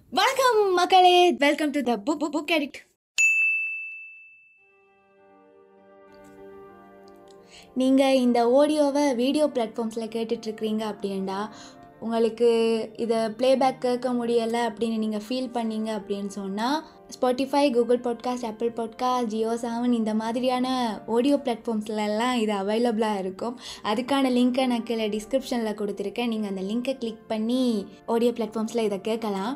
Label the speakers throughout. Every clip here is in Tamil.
Speaker 1: வணக்கம் மக்களே welcome to the book book edit நீங்கள் இந்த ஆடியோவை வீடியோ பிளாட்ஃபார்ம்ஸில் கேட்டுட்ருக்கிறீங்க அப்படின்டா உங்களுக்கு இதை ப்ளேபேக் கேட்க முடியலை அப்படின்னு நீங்கள் ஃபீல் பண்ணீங்க அப்படின்னு சொன்னால் Spotify Google podcast Apple podcast Jio seven இந்த மாதிரியான ஆடியோ பிளாட்ஃபார்ம்ஸ்லலாம் இது அவைலபிளாக இருக்கும் அதுக்கான லிங்க்கை நான் கீழே டிஸ்கிரிப்ஷனில் கொடுத்துருக்கேன் நீங்கள் அந்த லிங்க்கை கிளிக் பண்ணி ஆடியோ பிளாட்ஃபார்ம்ஸில் இதை கேட்கலாம்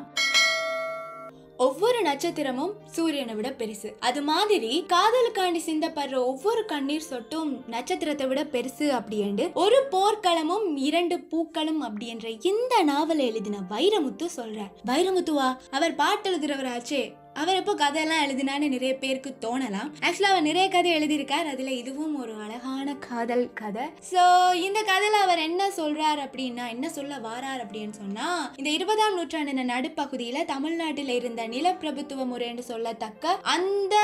Speaker 1: ஒவ்வொரு நட்சத்திரமும் சூரியனை விட பெருசு அது மாதிரி காதலுக்காண்டி சிந்தப்படுற ஒவ்வொரு கண்ணீர் சொட்டும் நட்சத்திரத்தை விட பெருசு அப்படின்ட்டு ஒரு போர்க்களமும் இரண்டு பூக்களும் அப்படின்ற இந்த நாவலை எழுதின வைரமுத்து சொல்றார் வைரமுத்துவா அவர் பாட்டு எழுதுறவராச்சே அவர் எப்போ கதையெல்லாம் எழுதினான்னு நிறைய பேருக்கு தோணலாம் ஆக்சுவலாக அவர் நிறைய கதை எழுதியிருக்கார் அதில் இதுவும் ஒரு அழகான காதல் கதை ஸோ இந்த கதையில் அவர் என்ன சொல்றார் அப்படின்னா என்ன சொல்ல வாரார் அப்படின்னு சொன்னா இந்த இருபதாம் நூற்றாண்டின் நடுப்பகுதியில் தமிழ்நாட்டில் இருந்த நிலப்பிரபுத்துவ முறை என்று சொல்லத்தக்க அந்த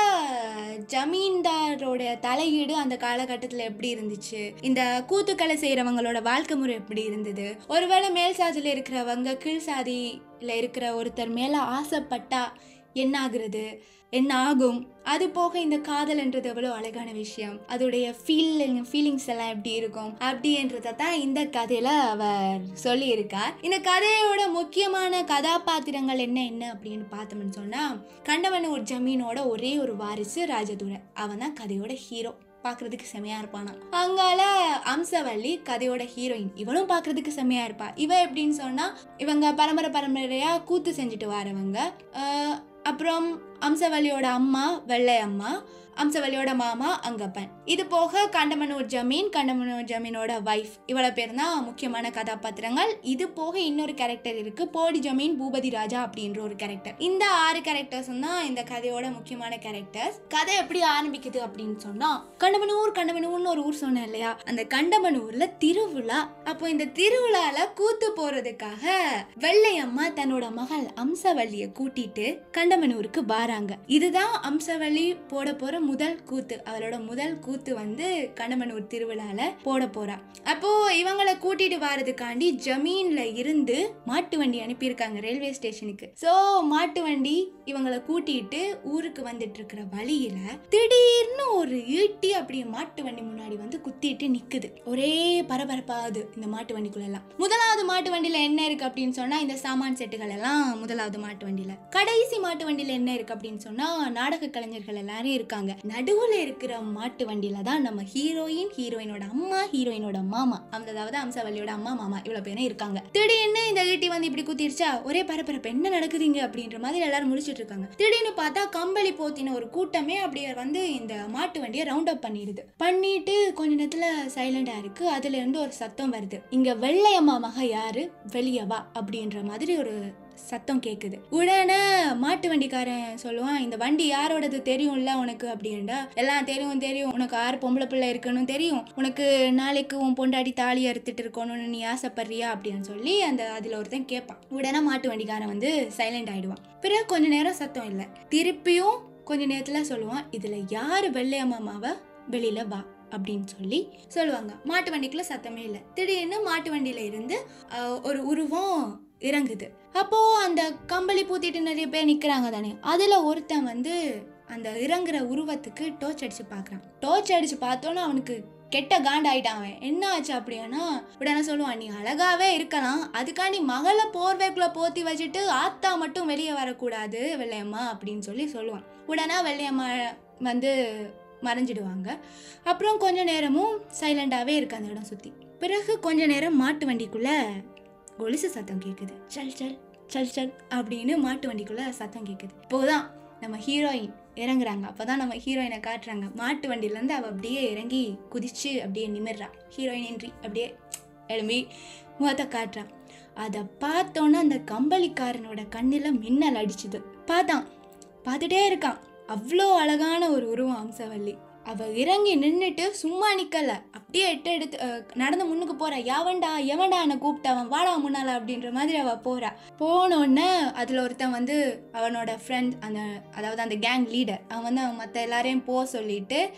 Speaker 1: ஜமீன்தாரோட தலையீடு அந்த காலகட்டத்தில் எப்படி இருந்துச்சு இந்த கூத்துக்களை செய்கிறவங்களோட வாழ்க்கை முறை எப்படி இருந்தது ஒருவேளை மேல் சாதியில் இருக்கிறவங்க கீழ் சாதியில் இருக்கிற ஒருத்தர் மேலே ஆசைப்பட்டா என்ன ஆகுறது என்ன ஆகும் அது போக இந்த காதல்ன்றது எவ்வளோ அழகான விஷயம் அதோடைய ஃபீல் ஃபீலிங்ஸ் எல்லாம் எப்படி இருக்கும் அப்படின்றத தான் இந்த கதையில அவர் சொல்லியிருக்கார் இந்த கதையோட முக்கியமான கதாபாத்திரங்கள் என்ன என்ன அப்படின்னு பார்த்தோம்னு சொன்னா கண்டவனூர் ஜமீனோட ஒரே ஒரு வாரிசு ராஜதுரை அவன் தான் கதையோட ஹீரோ பார்க்கறதுக்கு செமையா இருப்பானா அங்கால அம்சவள்ளி கதையோட ஹீரோயின் இவளும் பார்க்கறதுக்கு செமையா இருப்பா இவ எப்படின்னு சொன்னா இவங்க பரம்பரை பரம்பரையா கூத்து செஞ்சுட்டு வரவங்க ஆஹ் அப்புறம் அம்சவள்ளியோட அம்மா வெள்ளை அம்மா அம்சவள்ளியோட மாமா அங்கப்பன் இது போக கண்டமனூர் ஜமீன் கண்டமனூர் ஜமீனோட வைஃப் இவள பேர் தான் முக்கியமான கதாபாத்திரங்கள் இது போக இன்னொரு கேரக்டர் இருக்கு போடி ஜமீன் பூபதி ராஜா அப்படின்ற ஒரு கேரக்டர் இந்த ஆறு கேரக்டர்ஸும் தான் இந்த கதையோட முக்கியமான கேரக்டர்ஸ் கதை எப்படி ஆரம்பிக்குது அப்படின்னு சொன்னா கண்டமனூர் கண்டமனூர்னு ஒரு ஊர் சொன்னேன் இல்லையா அந்த கண்டமனூர்ல திருவிழா அப்போ இந்த திருவிழால கூத்து போறதுக்காக வெள்ளையம்மா தன்னோட மகள் அம்சவள்ளிய கூட்டிட்டு கண்டமனூருக்கு வாராங்க இதுதான் அம்சவள்ளி போட போற முதல் கூத்து அவளோட முதல் கூத்து வந்து கண்டமனூர் திருவிழால போட போறா அப்போ இவங்களை கூட்டிட்டு வாரதுக்காண்டி ஜமீன்ல இருந்து மாட்டு வண்டி அனுப்பியிருக்காங்க ரயில்வே ஸ்டேஷனுக்கு சோ மாட்டு வண்டி இவங்களை கூட்டிட்டு ஊருக்கு வந்துட்டு இருக்கிற வழியில திடீர்னு ஒரு ஈட்டி அப்படியே மாட்டு வண்டி முன்னாடி வந்து குத்திட்டு நிக்குது ஒரே பரபரப்பாகுது இந்த மாட்டு வண்டிக்குள்ள எல்லாம் முதலாவது மாட்டு வண்டியில என்ன இருக்கு அப்படின்னு சொன்னா இந்த சாமான் செட்டுகள் எல்லாம் முதலாவது மாட்டு வண்டியில கடைசி மாட்டு வண்டியில என்ன இருக்கு அப்படின்னு சொன்னா நாடக கலைஞர்கள் எல்லாரும் இருக்காங்க நடுவுல இருக்கிற மாட்டு வண்டியில தான் நம்ம ஹீரோயின் ஹீரோயினோட அம்மா ஹீரோயினோட மாமா அந்த அதாவது அம்சவல்லியோட அம்மா மாமா இவ்வளவு பேரும் இருக்காங்க திடீர்னு இந்த ஈட்டி வந்து இப்படி குத்திருச்சா ஒரே பரபரப்பு என்ன நடக்குதுங்க அப்படின்ற மாதிரி எல்லாரும் முடிச்சிட்டு இருக்காங்க திடீர்னு பார்த்தா கம்பளி போத்தின ஒரு கூட்டமே அப்படியே வந்து இந்த மாட்டு வண்டியை ரவுண்ட் அப் பண்ணிடுது பண்ணிட்டு கொஞ்ச நேரத்துல சைலண்டா இருக்கு அதுல இருந்து ஒரு சத்தம் வருது இங்க வெள்ளையம்மா மக யாரு வெளியே வா அப்படின்ற மாதிரி ஒரு சத்தம் கேக்குது உடனே மாட்டு வண்டிக்காரன் சொல்லுவான் இந்த வண்டி யாரோடது தெரியும்ல உனக்கு அப்படின்டா எல்லாம் தெரியும் தெரியும் உனக்கு ஆறு பொம்பளை பிள்ளை இருக்குன்னு தெரியும் உனக்கு நாளைக்கு உன் பொண்டாடி தாலி அறுத்துட்டு இருக்கணும்னு நீ ஆசைப்படுறியா அப்படின்னு சொல்லி அந்த அதுல ஒருத்தன் கேட்பான் உடனே மாட்டு வண்டிக்காரன் வந்து சைலண்ட் ஆயிடுவான் பிறகு கொஞ்ச நேரம் சத்தம் இல்லை திருப்பியும் கொஞ்ச நேரத்துல சொல்லுவான் இதுல யாரு வெள்ளையம்மாவை வெளியில வா அப்படின்னு சொல்லி சொல்லுவாங்க மாட்டு வண்டிக்குள்ள சத்தமே இல்லை திடீர்னு மாட்டு வண்டியில இருந்து ஆஹ், ஒரு உருவம் இறங்குது அப்போ அந்த கம்பளி பூத்திட்டு நிறைய பேர் நிக்கிறாங்க தானே அதுல ஒருத்தன் வந்து அந்த இறங்குற உருவத்துக்கு டோர்ச் அடிச்சு பார்க்கறான் டோர்ச் அடிச்சு பார்த்தோன்னே அவனுக்கு கெட்ட காண்டாயிட்டான் அவன் என்ன ஆச்சு அப்படின்னா உடனே சொல்லுவான் நீ அழகாவே இருக்கலாம் அதுக்காண்டி மகளை போர்வைக்குள்ள போத்தி வச்சுட்டு ஆத்தா மட்டும் வெளியே வரக்கூடாது வெள்ளையம்மா அப்படின்னு சொல்லி சொல்லுவான் உடனே வெள்ளையம்மா வந்து மறைஞ்சிடுவாங்க அப்புறம் கொஞ்ச நேரமும் சைலண்டாகவே இருக்கு அந்த இடம் சுற்றி பிறகு கொஞ்ச நேரம் மாட்டு வண்டிக்குள்ள கொலுசு சத்தம் கேட்குது சல் சல் சல் சல் அப்படின்னு மாட்டு வண்டிக்குள்ள சத்தம் கேட்குது இப்போதான் நம்ம ஹீரோயின் இறங்குறாங்க அப்பதான் நம்ம ஹீரோயினை காட்டுறாங்க மாட்டு வண்டியிலேருந்து அவள் அப்படியே இறங்கி குதிச்சு அப்படியே நிமிர்றா ஹீரோயின் என்ட்ரி அப்படியே எழும்பி முகத்தை காட்டுறான் அதை பார்த்தோன்னே அந்த கம்பளிக்காரனோட கண்ணில் மின்னல் அடிச்சுது பார்த்தான் பார்த்துட்டே இருக்கான் அவ்வளோ அழகான ஒரு உருவம் அம்சவல்லி அவ இறங்கி நின்றுட்டு சும்மா நிக்கல அப்படியே எட்டு எடுத்து அஹ், நடந்து முன்னுக்கு போறா எவன்டா எவன்டா என்னை கூப்பிட்டவன் வாடா முன்னால அப்படின்ற மாதிரி அவ போறா போனோடனே அதுல ஒருத்தன் வந்து அவனோட ஃப்ரெண்ட் அந்த அதாவது அந்த கேங் லீடர் அவன் வந்து அவன் மற்ற எல்லாரையும் போக சொல்லிட்டு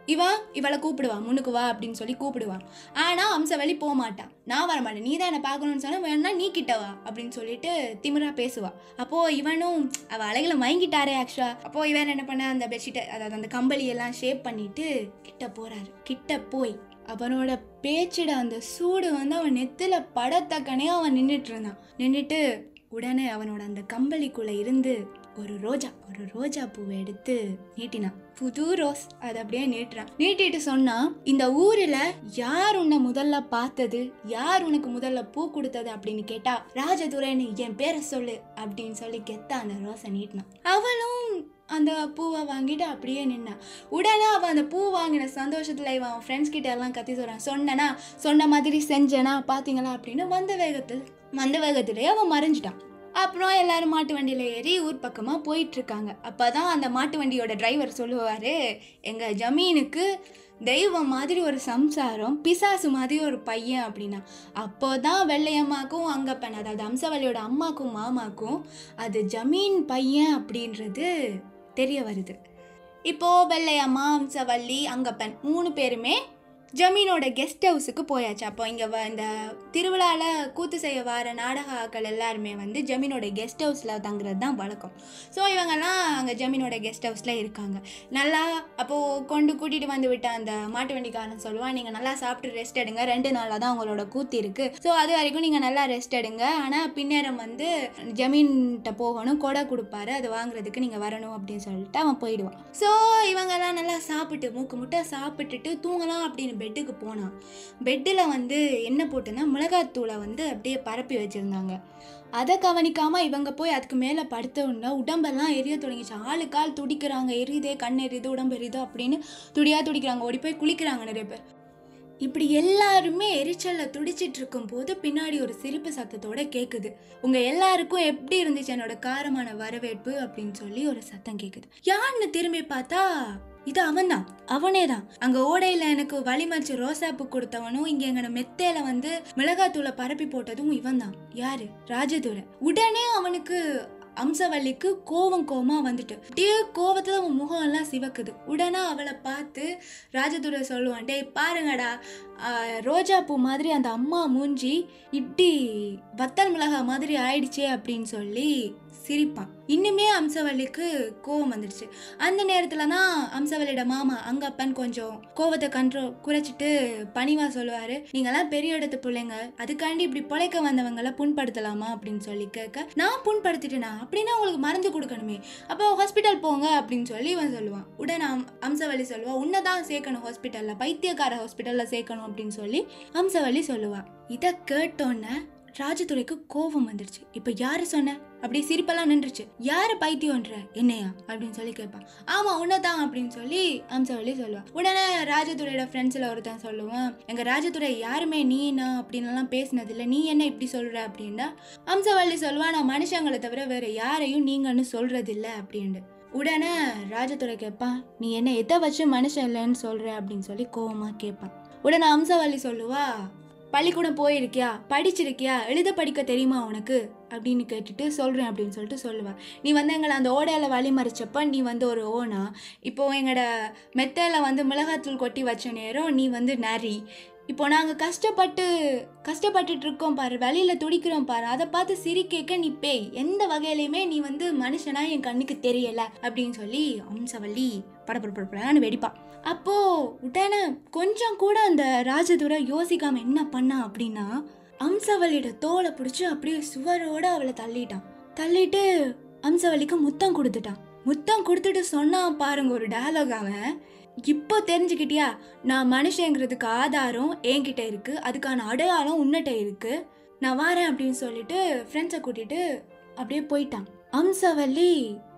Speaker 1: இவன் இவளை கூப்பிடுவான் முன்னுக்கு வா அப்படின்னு சொல்லி கூப்பிடுவான் ஆனால் அம்சவள்ளி போக மாட்டான் நான் வர மாட்டேன் நீ தான் என்னை பார்க்கணும்னு சொன்னா வேணா நீ கிட்ட வா அப்படின்னு சொல்லிட்டு திமிரா பேசுவா அப்போது இவனும் அவள் அழகில் மயங்கிட்டாரே ஆக்சுவலா அப்போது இவன் என்ன பண்ண அந்த பெட்ஷீட்டை அதாவது அந்த கம்பளி எல்லாம் ஷேப் பண்ணிட்டு கிட்ட போறாரு கிட்ட போய் அவனோட பேச்சிட அந்த சூடு வந்து அவன் நெத்தில படத்தக்கனே அவன் நின்றுட்டு இருந்தான் நின்றுட்டு உடனே அவனோட அந்த கம்பளிக்குள்ள இருந்து ஒரு ரோஜா ஒரு ரோஜா பூவை எடுத்து நீட்டினான் புது ரோஸ் அதை அப்படியே நீட்டுறான் நீட்டிட்டு சொன்னா இந்த ஊர்ல யார் உன்னை முதல்ல பார்த்தது யார் உனக்கு முதல்ல பூ கொடுத்தது அப்படின்னு கேட்டா ராஜதுரைன்னு என் பேரை சொல்லு அப்படின்னு சொல்லி கெத்தா அந்த ரோஸை நீட்டினான் அவளும் அந்த பூவை வாங்கிட்டு அப்படியே நின்னான் உடனே அவன் அந்த பூ வாங்கின சந்தோஷத்துல இவன் அவன் ஃப்ரெண்ட்ஸ் கிட்ட எல்லாம் கத்தி சொல்றான் சொன்னனா சொன்ன மாதிரி செஞ்சனா பாத்தீங்களா அப்படின்னு வந்த வேகத்தில் வந்த வேகத்திலேயே அவன் மறைஞ்சிட்டான் அப்புறம் எல்லாரும் மாட்டு வண்டியில் ஏறி ஊர் பக்கமாக போயிட்டு இருக்காங்க அப்போ தான் அந்த மாட்டு வண்டியோட டிரைவர் சொல்லுவார் எங்கள் ஜமீனுக்கு தெய்வம் மாதிரி ஒரு சம்சாரம் பிசாசு மாதிரி ஒரு பையன் அப்படின்னா அப்போ தான் வெள்ளையம்மாக்கும் அங்கப்பன் அதாவது அம்சவல்லியோட அம்மாக்கும் மாமாக்கும் அது ஜமீன் பையன் அப்படின்றது தெரிய வருது இப்போ வெள்ளையம்மா அம்சவல்லி அங்கப்பன் மூணு பேருமே ஜமீனோட கெஸ்ட் ஹவுஸுக்கு போயாச்சு அப்போ இங்கே இந்த திருவிழாவில் கூத்து செய்ய வர நாடக ஆட்கள் எல்லாருமே வந்து ஜமீனோட கெஸ்ட் ஹவுஸில் தங்குறது தான் வழக்கம் ஸோ இவங்கெல்லாம் அங்கே ஜமீனோட கெஸ்ட் ஹவுஸில் இருக்காங்க நல்லா அப்போது கொண்டு கூட்டிகிட்டு வந்து விட்ட அந்த மாட்டு வண்டிக்காரன் சொல்லுவான் நீங்கள் நல்லா சாப்பிட்டு ரெஸ்ட் எடுங்க ரெண்டு நாளாக தான் உங்களோட கூத்து இருக்குது ஸோ அது வரைக்கும் நீங்கள் நல்லா ரெஸ்ட் எடுங்க ஆனால் பின்னேரம் வந்து ஜமீன்கிட்ட போகணும் கொடை கொடுப்பாரு அது வாங்குறதுக்கு நீங்கள் வரணும் அப்படின்னு சொல்லிட்டு அவன் போயிடுவான் ஸோ இவங்கெல்லாம் நல்லா சாப்பிட்டு மூக்கு முட்டை சாப்பிட்டுட்டு தூங்கலாம் அப்படின்னு பெட்டுக்கு போனான் பெட்டில் வந்து என்ன போட்டுன்னா மிளகாத்தூளை வந்து அப்படியே பரப்பி வச்சுருந்தாங்க அதை கவனிக்காம இவங்க போய் அதுக்கு மேலே படுத்த உடனே உடம்பெல்லாம் எரிய தொடங்கிச்சு ஆளு கால் துடிக்கிறாங்க எரியுதே கண் எரியுது உடம்பு எரியுது அப்படின்னு துடியா துடிக்கிறாங்க ஓடி போய் குளிக்கிறாங்க நிறைய பேர் இப்படி எல்லாருமே எரிச்சல்ல துடிச்சிட்டு இருக்கும் போது பின்னாடி ஒரு சிரிப்பு சத்தத்தோட கேக்குது உங்க எல்லாருக்கும் எப்படி இருந்துச்சு என்னோட காரமான வரவேற்பு அப்படின்னு சொல்லி ஒரு சத்தம் கேக்குது யாருன்னு திரும்பி பார்த்தா இது அவன்தான் அவனே தான் அங்க ஓடையில எனக்கு வழிமறிச்சு ரோசாப்பூ கொடுத்தவனும் இங்க எங்க மெத்தையில வந்து மிளகாத்தூளை பரப்பி போட்டதும் இவன் தான் யாரு ராஜதுரை உடனே அவனுக்கு அம்சவல்லிக்கு கோவம் கோவமா வந்துட்டு அப்படியே கோவத்துல அவன் முகம் எல்லாம் சிவக்குது உடனே அவளை பார்த்து ராஜதுரை சொல்லுவான் டேய் பாருங்கடா ஆஹ், ரோஜா பூ மாதிரி அந்த அம்மா மூஞ்சி இப்படி வத்தல் மிளகா மாதிரி ஆயிடுச்சே அப்படின்னு சொல்லி சிரிப்பான் இன்னுமே அம்சவல்லிக்கு கோவம் வந்துடுச்சு அந்த நேரத்தில் தான் அம்சவல்லியோட மாமா அங்கப்பன் கொஞ்சம் கோவத்தை கண்ட்ரோ குறைச்சிட்டு பணிவா சொல்லுவாரு நீங்களாம் பெரிய இடத்து பிள்ளைங்க அதுக்காண்டி இப்படி பொழைக்க வந்தவங்கள புண்படுத்தலாமா அப்படின்னு சொல்லி கேட்க நான் புண்படுத்திட்டேனா அப்படின்னா உங்களுக்கு மருந்து கொடுக்கணுமே அப்போ ஹாஸ்பிட்டல் போங்க அப்படின்னு சொல்லி இவன் சொல்லுவான் உடனே அம் அம்சவல்லி சொல்லுவா உன்னை தான் சேர்க்கணும் ஹாஸ்பிட்டலில் பைத்தியக்கார ஹாஸ்பிட்டலில் சேர்க்கணும் அப்படின்னு சொல்லி அம்சவல்லி சொல்லுவா இதை கேட்டோன்னே ராஜதுரைக்கு கோபம் வந்துடுச்சு இப்போ யாரு சொன்ன அப்படி சிரிப்பெல்லாம் நின்றுச்சு யாரு பைத்தியம்ன்ற என்னையா அப்படின்னு சொல்லி கேட்பான் ஆமா உன்னதான் அப்படின்னு சொல்லி அம்சவள்ளி சொல்லுவா உடனே ராஜதுரையோட ஃப்ரெண்ட்ஸ்ல ஒருத்தன் சொல்லுவான் எங்க ராஜதுரை யாருமே நீ நான் அப்படின்னு எல்லாம் பேசினது இல்ல நீ என்ன இப்படி சொல்ற அப்படின்னா அம்சவள்ளி சொல்லுவா நான் மனுஷங்களை தவிர வேற யாரையும் நீங்கன்னு சொல்றது இல்ல அப்படின்ட்டு உடனே ராஜதுரை கேட்பான் நீ என்ன எதை வச்சு மனுஷன் இல்லைன்னு சொல்ற அப்படின்னு சொல்லி கோவமா கேட்பான் உடனே அம்சவள்ளி சொல்லுவா பள்ளிக்கூடம் போயிருக்கியா படிச்சிருக்கியா எழுத படிக்க தெரியுமா உனக்கு அப்படின்னு கேட்டுட்டு சொல்கிறேன் அப்படின்னு சொல்லிட்டு சொல்லுவேன் நீ வந்து எங்களை அந்த ஓடையில் வழி மறிச்சப்ப நீ வந்து ஒரு ஓனா இப்போ எங்களோட மெத்தையில் வந்து மிளகாத்தூள் கொட்டி வச்ச நேரம் நீ வந்து நரி இப்போ நாங்கள் கஷ்டப்பட்டு கஷ்டப்பட்டுட்டு இருக்கோம் பாரு வழியில் துடிக்கிறோம் பாரு அதை பார்த்து சிரிக்க நீ பேய் எந்த வகையிலையுமே நீ வந்து மனுஷனா என் கண்ணுக்கு தெரியல அப்படின்னு சொல்லி அம்சவள்ளி படப்படப்படப்படான்னு வெடிப்பா அப்போ உடனே கொஞ்சம் கூட அந்த ராஜதுரை யோசிக்காம என்ன பண்ணா அப்படின்னா அம்சவல்லியோட தோலை பிடிச்சி அப்படியே சுவரோட அவளை தள்ளிட்டான் தள்ளிட்டு அம்சவல்லிக்கு முத்தம் கொடுத்துட்டான் முத்தம் கொடுத்துட்டு சொன்னான் பாருங்க ஒரு டயலாக் அவன் இப்போ தெரிஞ்சுக்கிட்டியா நான் மனுஷங்கிறதுக்கு ஆதாரம் என்கிட்ட இருக்கு அதுக்கான அடையாளம் உன்னிட்ட இருக்கு நான் வாரேன் அப்படின்னு சொல்லிட்டு ஃப்ரெண்ட்ஸை கூட்டிட்டு அப்படியே போயிட்டான் அம்சவல்லி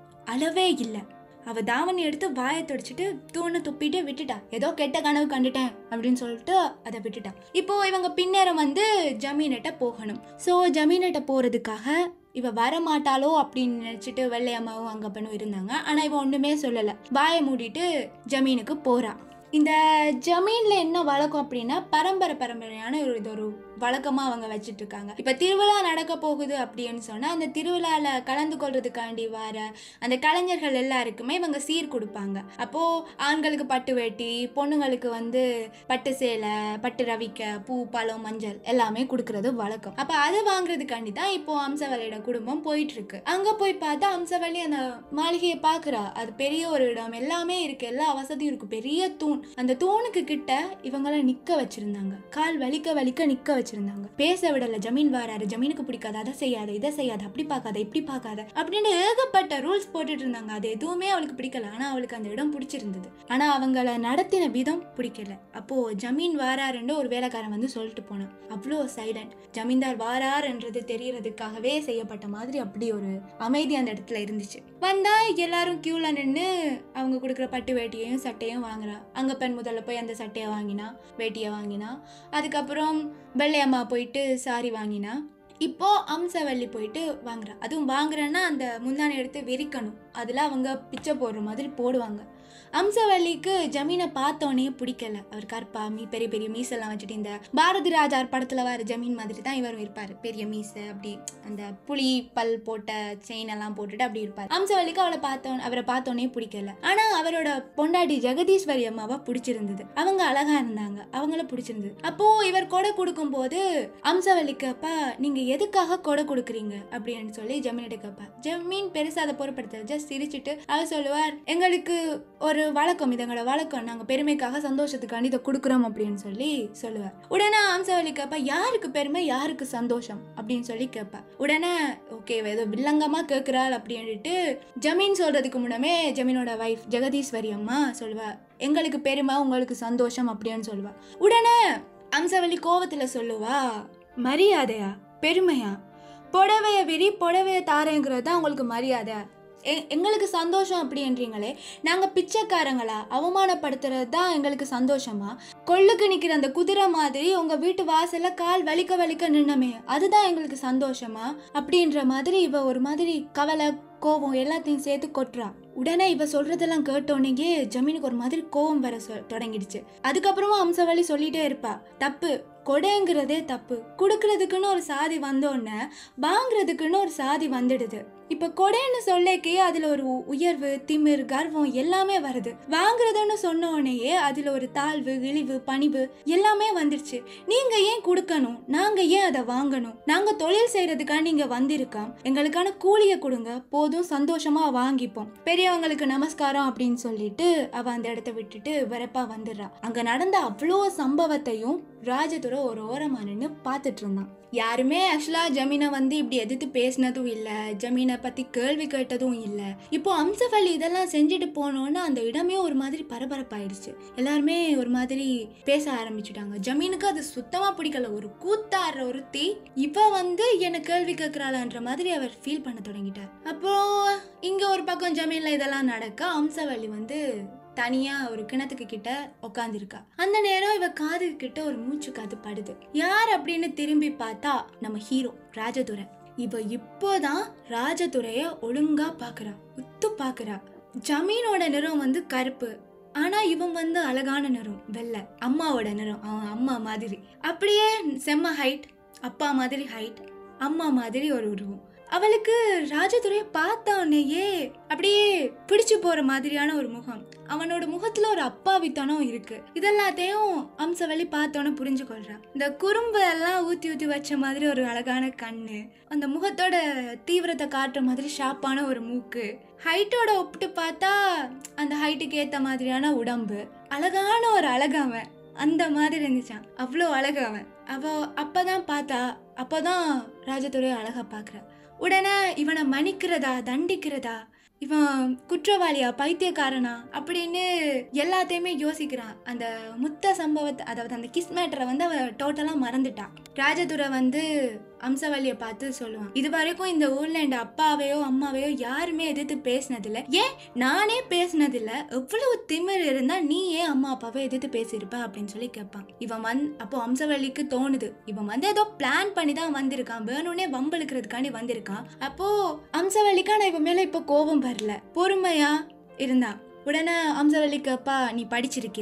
Speaker 1: அளவே இல்லை அவ தாவணி எடுத்து வாயை தொடச்சிட்டு தூணை துப்பிட்டு விட்டுட்டா ஏதோ கெட்ட கனவு கண்டுட்டேன் அப்படின்னு சொல்லிட்டு அதை விட்டுட்டா இப்போ இவங்க பின்னேரம் வந்து ஜமீனட்ட போகணும் ஸோ ஜமீனட்ட போறதுக்காக இவ வரமாட்டாளோ அப்படின்னு நினைச்சிட்டு வெள்ளையம்மாவும் அங்கப்பனும் இருந்தாங்க ஆனா இவ ஒண்ணுமே சொல்லல வாயை மூடிட்டு ஜமீனுக்கு போறா இந்த ஜமீன்ல என்ன வழக்கம் அப்படின்னா பரம்பரை பரம்பரையான ஒரு இது ஒரு வழக்கமா அவங்க வச்சிட்டு இருக்காங்க இப்ப திருவிழா நடக்க போகுது அப்படின்னு சொன்னா அந்த திருவிழால கலந்து கொள்றதுக்காண்டி வர அந்த கலைஞர்கள் எல்லாருக்குமே இவங்க சீர் கொடுப்பாங்க அப்போ ஆண்களுக்கு பட்டு வேட்டி பொண்ணுங்களுக்கு வந்து பட்டு சேலை பட்டு ரவிக்க பூ பழம் மஞ்சள் எல்லாமே கொடுக்கறது வழக்கம் அப்ப அது வாங்குறதுக்காண்டி தான் இப்போ அம்சவல்லியோட குடும்பம் போயிட்டு இருக்கு அங்க போய் பார்த்தா அம்சவல்லி அந்த மாளிகையை பாக்குறா அது பெரிய ஒரு இடம் எல்லாமே இருக்கு எல்லா வசதியும் இருக்கு பெரிய தூண் அந்த தூணுக்கு கிட்ட இவங்கள நிக்க வச்சிருந்தாங்க கால் வலிக்க வலிக்க நிக்க வச்சிருந்தாங்க பேச விடல ஜமீன் வாராரு ஜமீனுக்கு பிடிக்காது அதை செய்யாத இதை செய்யாத அப்படி பார்க்காத இப்படி பார்க்காத அப்படின்னு ஏகப்பட்ட ரூல்ஸ் போட்டுட்டு இருந்தாங்க அது எதுவுமே அவளுக்கு பிடிக்கல ஆனா அவளுக்கு அந்த இடம் பிடிச்சிருந்தது ஆனா அவங்கள நடத்தின விதம் பிடிக்கல அப்போ ஜமீன் வாராருன்னு ஒரு வேலைக்காரன் வந்து சொல்லிட்டு போனான் அவ்வளோ சைலண்ட் ஜமீன்தார் வாராருன்றது தெரியறதுக்காகவே செய்யப்பட்ட மாதிரி அப்படி ஒரு அமைதி அந்த இடத்துல இருந்துச்சு வந்தா எல்லாரும் கியூல நின்று அவங்க கொடுக்குற பட்டு வேட்டியையும் சட்டையும் வாங்குறா அங்க பெண் முதல்ல போய் அந்த சட்டையை வாங்கினா வேட்டியை வாங்கினா அதுக்கப்புறம் வெள்ளையம்மா போயிட்டு சாரி வாங்கினா இப்போ அம்சவல்லி போயிட்டு வாங்குறா அதுவும் வாங்குறேன்னா அந்த முந்தானை எடுத்து விரிக்கணும் அதில் அவங்க பிச்சை போடுற மாதிரி போடுவாங்க அம்சவல்லிக்கு ஜமீனை பார்த்தோன்னே பிடிக்கல அவர் கற்பா மீ பெரிய பெரிய மீசெல்லாம் வச்சுட்டு இந்த பாரதி ராஜார் படத்துல வர ஜமீன் மாதிரி தான் இவரும் இருப்பார் பெரிய மீசை அப்படி அந்த புலி பல் போட்ட செயின் எல்லாம் போட்டுட்டு அப்படி இருப்பார் அம்சவல்லிக்கு அவளை பார்த்தோம் அவரை பார்த்தோன்னே பிடிக்கல ஆனா அவரோட பொண்டாட்டி ஜெகதீஸ்வரி அம்மாவை பிடிச்சிருந்தது அவங்க அழகா இருந்தாங்க அவங்கள பிடிச்சிருந்தது அப்போ இவர் கொடை கொடுக்கும் போது அம்சவல்லிக்கு அப்பா நீங்க எதுக்காக கொடை கொடுக்குறீங்க அப்படின்னு சொல்லி ஜமீன்கிட்ட கேட்பா ஜமீன் பெருசா அதை பொருட்படுத்த ஜஸ்ட் சிரிச்சிட்டு அவர் சொல்லுவார் எங்களுக்கு ஒரு வழக்கம் இது எங்களோட வழக்கம் நாங்க பெருமைக்காக சந்தோஷத்துக்காண்டி இதை கொடுக்குறோம் அப்படின்னு சொல்லி சொல்லுவார் உடனே அம்சவல்லி கேட்பா யாருக்கு பெருமை யாருக்கு சந்தோஷம் அப்படின்னு சொல்லி கேட்பா உடனே ஓகே ஏதோ வில்லங்கமா கேட்கிறாள் அப்படின்ட்டு ஜமீன் சொல்றதுக்கு முன்னமே ஜமீனோட வைஃப் ஜெகதீஸ்வரி அம்மா சொல்லுவா எங்களுக்கு பெருமை உங்களுக்கு சந்தோஷம் அப்படின்னு சொல்லுவா உடனே அம்சவல்லி கோவத்துல சொல்லுவா மரியாதையா பெருமையா புடவைய விரி புடவைய தாரேங்கிறது தான் உங்களுக்கு மரியாதை எ- எங்களுக்கு சந்தோஷம் அப்படின்றீங்களே நாங்கள் பிச்சைக்காரங்களா அவமானப்படுத்துறது தான் எங்களுக்கு சந்தோஷமா கொள்ளுக்கு நிற்கிற அந்த குதிரை மாதிரி உங்கள் வீட்டு வாசல்ல கால் வலிக்க வலிக்க நின்னமே அதுதான் எங்களுக்கு சந்தோஷமா அப்படின்ற மாதிரி இவ ஒரு மாதிரி கவலை கோபம் எல்லாத்தையும் சேர்த்து கொட்டுறா உடனே இவ சொல்றதெல்லாம் கேட்டோன்னே ஜமீனுக்கு ஒரு மாதிரி கோபம் வர சொ- தொடங்கிடுச்சு அதுக்கப்புறமா அம்சவள்ளி சொல்லிட்டே இருப்பா தப்பு கொடைங்கிறதே தப்பு கொடுக்கறதுக்குன்னு ஒரு சாதி வந்தோடனே வாங்குறதுக்குன்னு ஒரு சாதி வந்துடுது இப்ப கொடைன்னு சொல்லேக்கே அதுல ஒரு உ- உயர்வு திமிர் கர்வம் எல்லாமே வருது வாங்குறதுன்னு சொன்ன உடனேயே அதுல ஒரு தாழ்வு இழிவு பணிவு எல்லாமே வந்துருச்சு நீங்க ஏன் கொடுக்கணும் நாங்க ஏன் அதை வாங்கணும் நாங்க தொழில் செய்யறதுக்காக நீங்க வந்திருக்கோம் எங்களுக்கான கூலியை கொடுங்க போதும் சந்தோஷமா வாங்கிப்போம் பெரியவங்களுக்கு நமஸ்காரம் அப்படின்னு சொல்லிட்டு அவ அந்த இடத்த விட்டுட்டு வெறப்பா வந்துடுறா அங்க நடந்த அவ்வளோ சம்பவத்தையும் ராஜதுரை ஒரு ஓரமா நின்று பார்த்துட்டு இருந்தான் யாருமே ஆக்சுவலா ஜமீனை வந்து இப்படி எதிர்த்து பேசினதும் இல்ல ஜமீனை பத்தி கேள்வி கேட்டதும் இல்ல இப்போ அம்சவல்லி இதெல்லாம் செஞ்சுட்டு போனோன்னு அந்த இடமே ஒரு மாதிரி பரபரப்பாயிடுச்சு எல்லாருமே ஒரு மாதிரி பேச ஆரம்பிச்சுட்டாங்க ஜமீனுக்கு அது சுத்தமா பிடிக்கல ஒரு கூத்தாடுற ஒருத்தி இவ வந்து என்ன கேள்வி கேட்கிறாளான்ற மாதிரி அவர் ஃபீல் பண்ண தொடங்கிட்டார் அப்போ இங்க ஒரு பக்கம் ஜமீன்ல இதெல்லாம் நடக்க அம்சவல்லி வந்து தனியா ஒரு கிணத்துக்கு கிட்ட உட்காந்துருக்கா அந்த நேரம் இவ காது கிட்ட ஒரு மூச்சு காத்து படுது யார் அப்படின்னு திரும்பி பார்த்தா நம்ம ஹீரோ ராஜதுரை இவ இப்போதான் ராஜதுரைய ஒழுங்கா பாக்குறா உத்து பாக்குறா ஜமீனோட நிறம் வந்து கருப்பு ஆனா இவன் வந்து அழகான நிறம் வெள்ளை அம்மாவோட நிறம் அவன் அம்மா மாதிரி அப்படியே செம்ம ஹைட் அப்பா மாதிரி ஹைட் அம்மா மாதிரி ஒரு உருவம் அவளுக்கு ராஜதுரைய பார்த்த உடனேயே அப்படியே பிடிச்சு போற மாதிரியான ஒரு முகம் அவனோட முகத்துல ஒரு அப்பாவித்தனம் இருக்கு இதெல்லாத்தையும் அம்சவள்ளி பார்த்தோன்னே புரிஞ்சு கொள்றான் இந்த குறும்பு எல்லாம் ஊத்தி ஊத்தி வச்ச மாதிரி ஒரு அழகான கண்ணு அந்த முகத்தோட தீவிரத்தை காட்டுற மாதிரி ஷார்ப்பான ஒரு மூக்கு ஹைட்டோட ஒப்பிட்டு பார்த்தா அந்த ஹைட்டுக்கு ஏத்த மாதிரியான உடம்பு அழகான ஒரு அழகவன் அந்த மாதிரி இருந்துச்சான் அவ்வளோ அழகு அவன் அவ அப்பதான் பார்த்தா அப்பதான் ராஜதுரை அழகா பார்க்கறா உடனே இவனை மன்னிக்கிறதா தண்டிக்கிறதா இவன் குற்றவாளியா பைத்தியக்காரனா அப்படின்னு எல்லாத்தையுமே யோசிக்கிறான் அந்த முத்த சம்பவத்தை அதாவது அந்த கிஸ் மேட்டரை வந்து அவ டோட்டலா மறந்துட்டான் ராஜதுரை வந்து அம்சவல்லிய பார்த்து சொல்லுவான் இது வரைக்கும் இந்த ஊர்ல என் அப்பாவையோ அம்மாவையோ யாருமே எதிர்த்து பேசினதில்ல ஏன் நானே பேசினதில்ல எவ்வளவு திமிர் இருந்தா நீ ஏன் அம்மா அப்பாவை எதிர்த்து பேசியிருப்ப அப்படின்னு சொல்லி கேட்பான் இவன் வந் அப்போ அம்சவல்லிக்கு தோணுது இவன் வந்து ஏதோ பிளான் பண்ணி தான் வந்திருக்கான் வேணும்னே வம்பளுக்கிறதுக்காண்டி வந்திருக்கான் அப்போ அம்சவல்லிக்கா நான் இவன் மேல இப்ப கோபம் வரல பொறுமையா இருந்தான் உடனே அம்சவல்லி கேப்பா நீ படிச்சிருக்கியா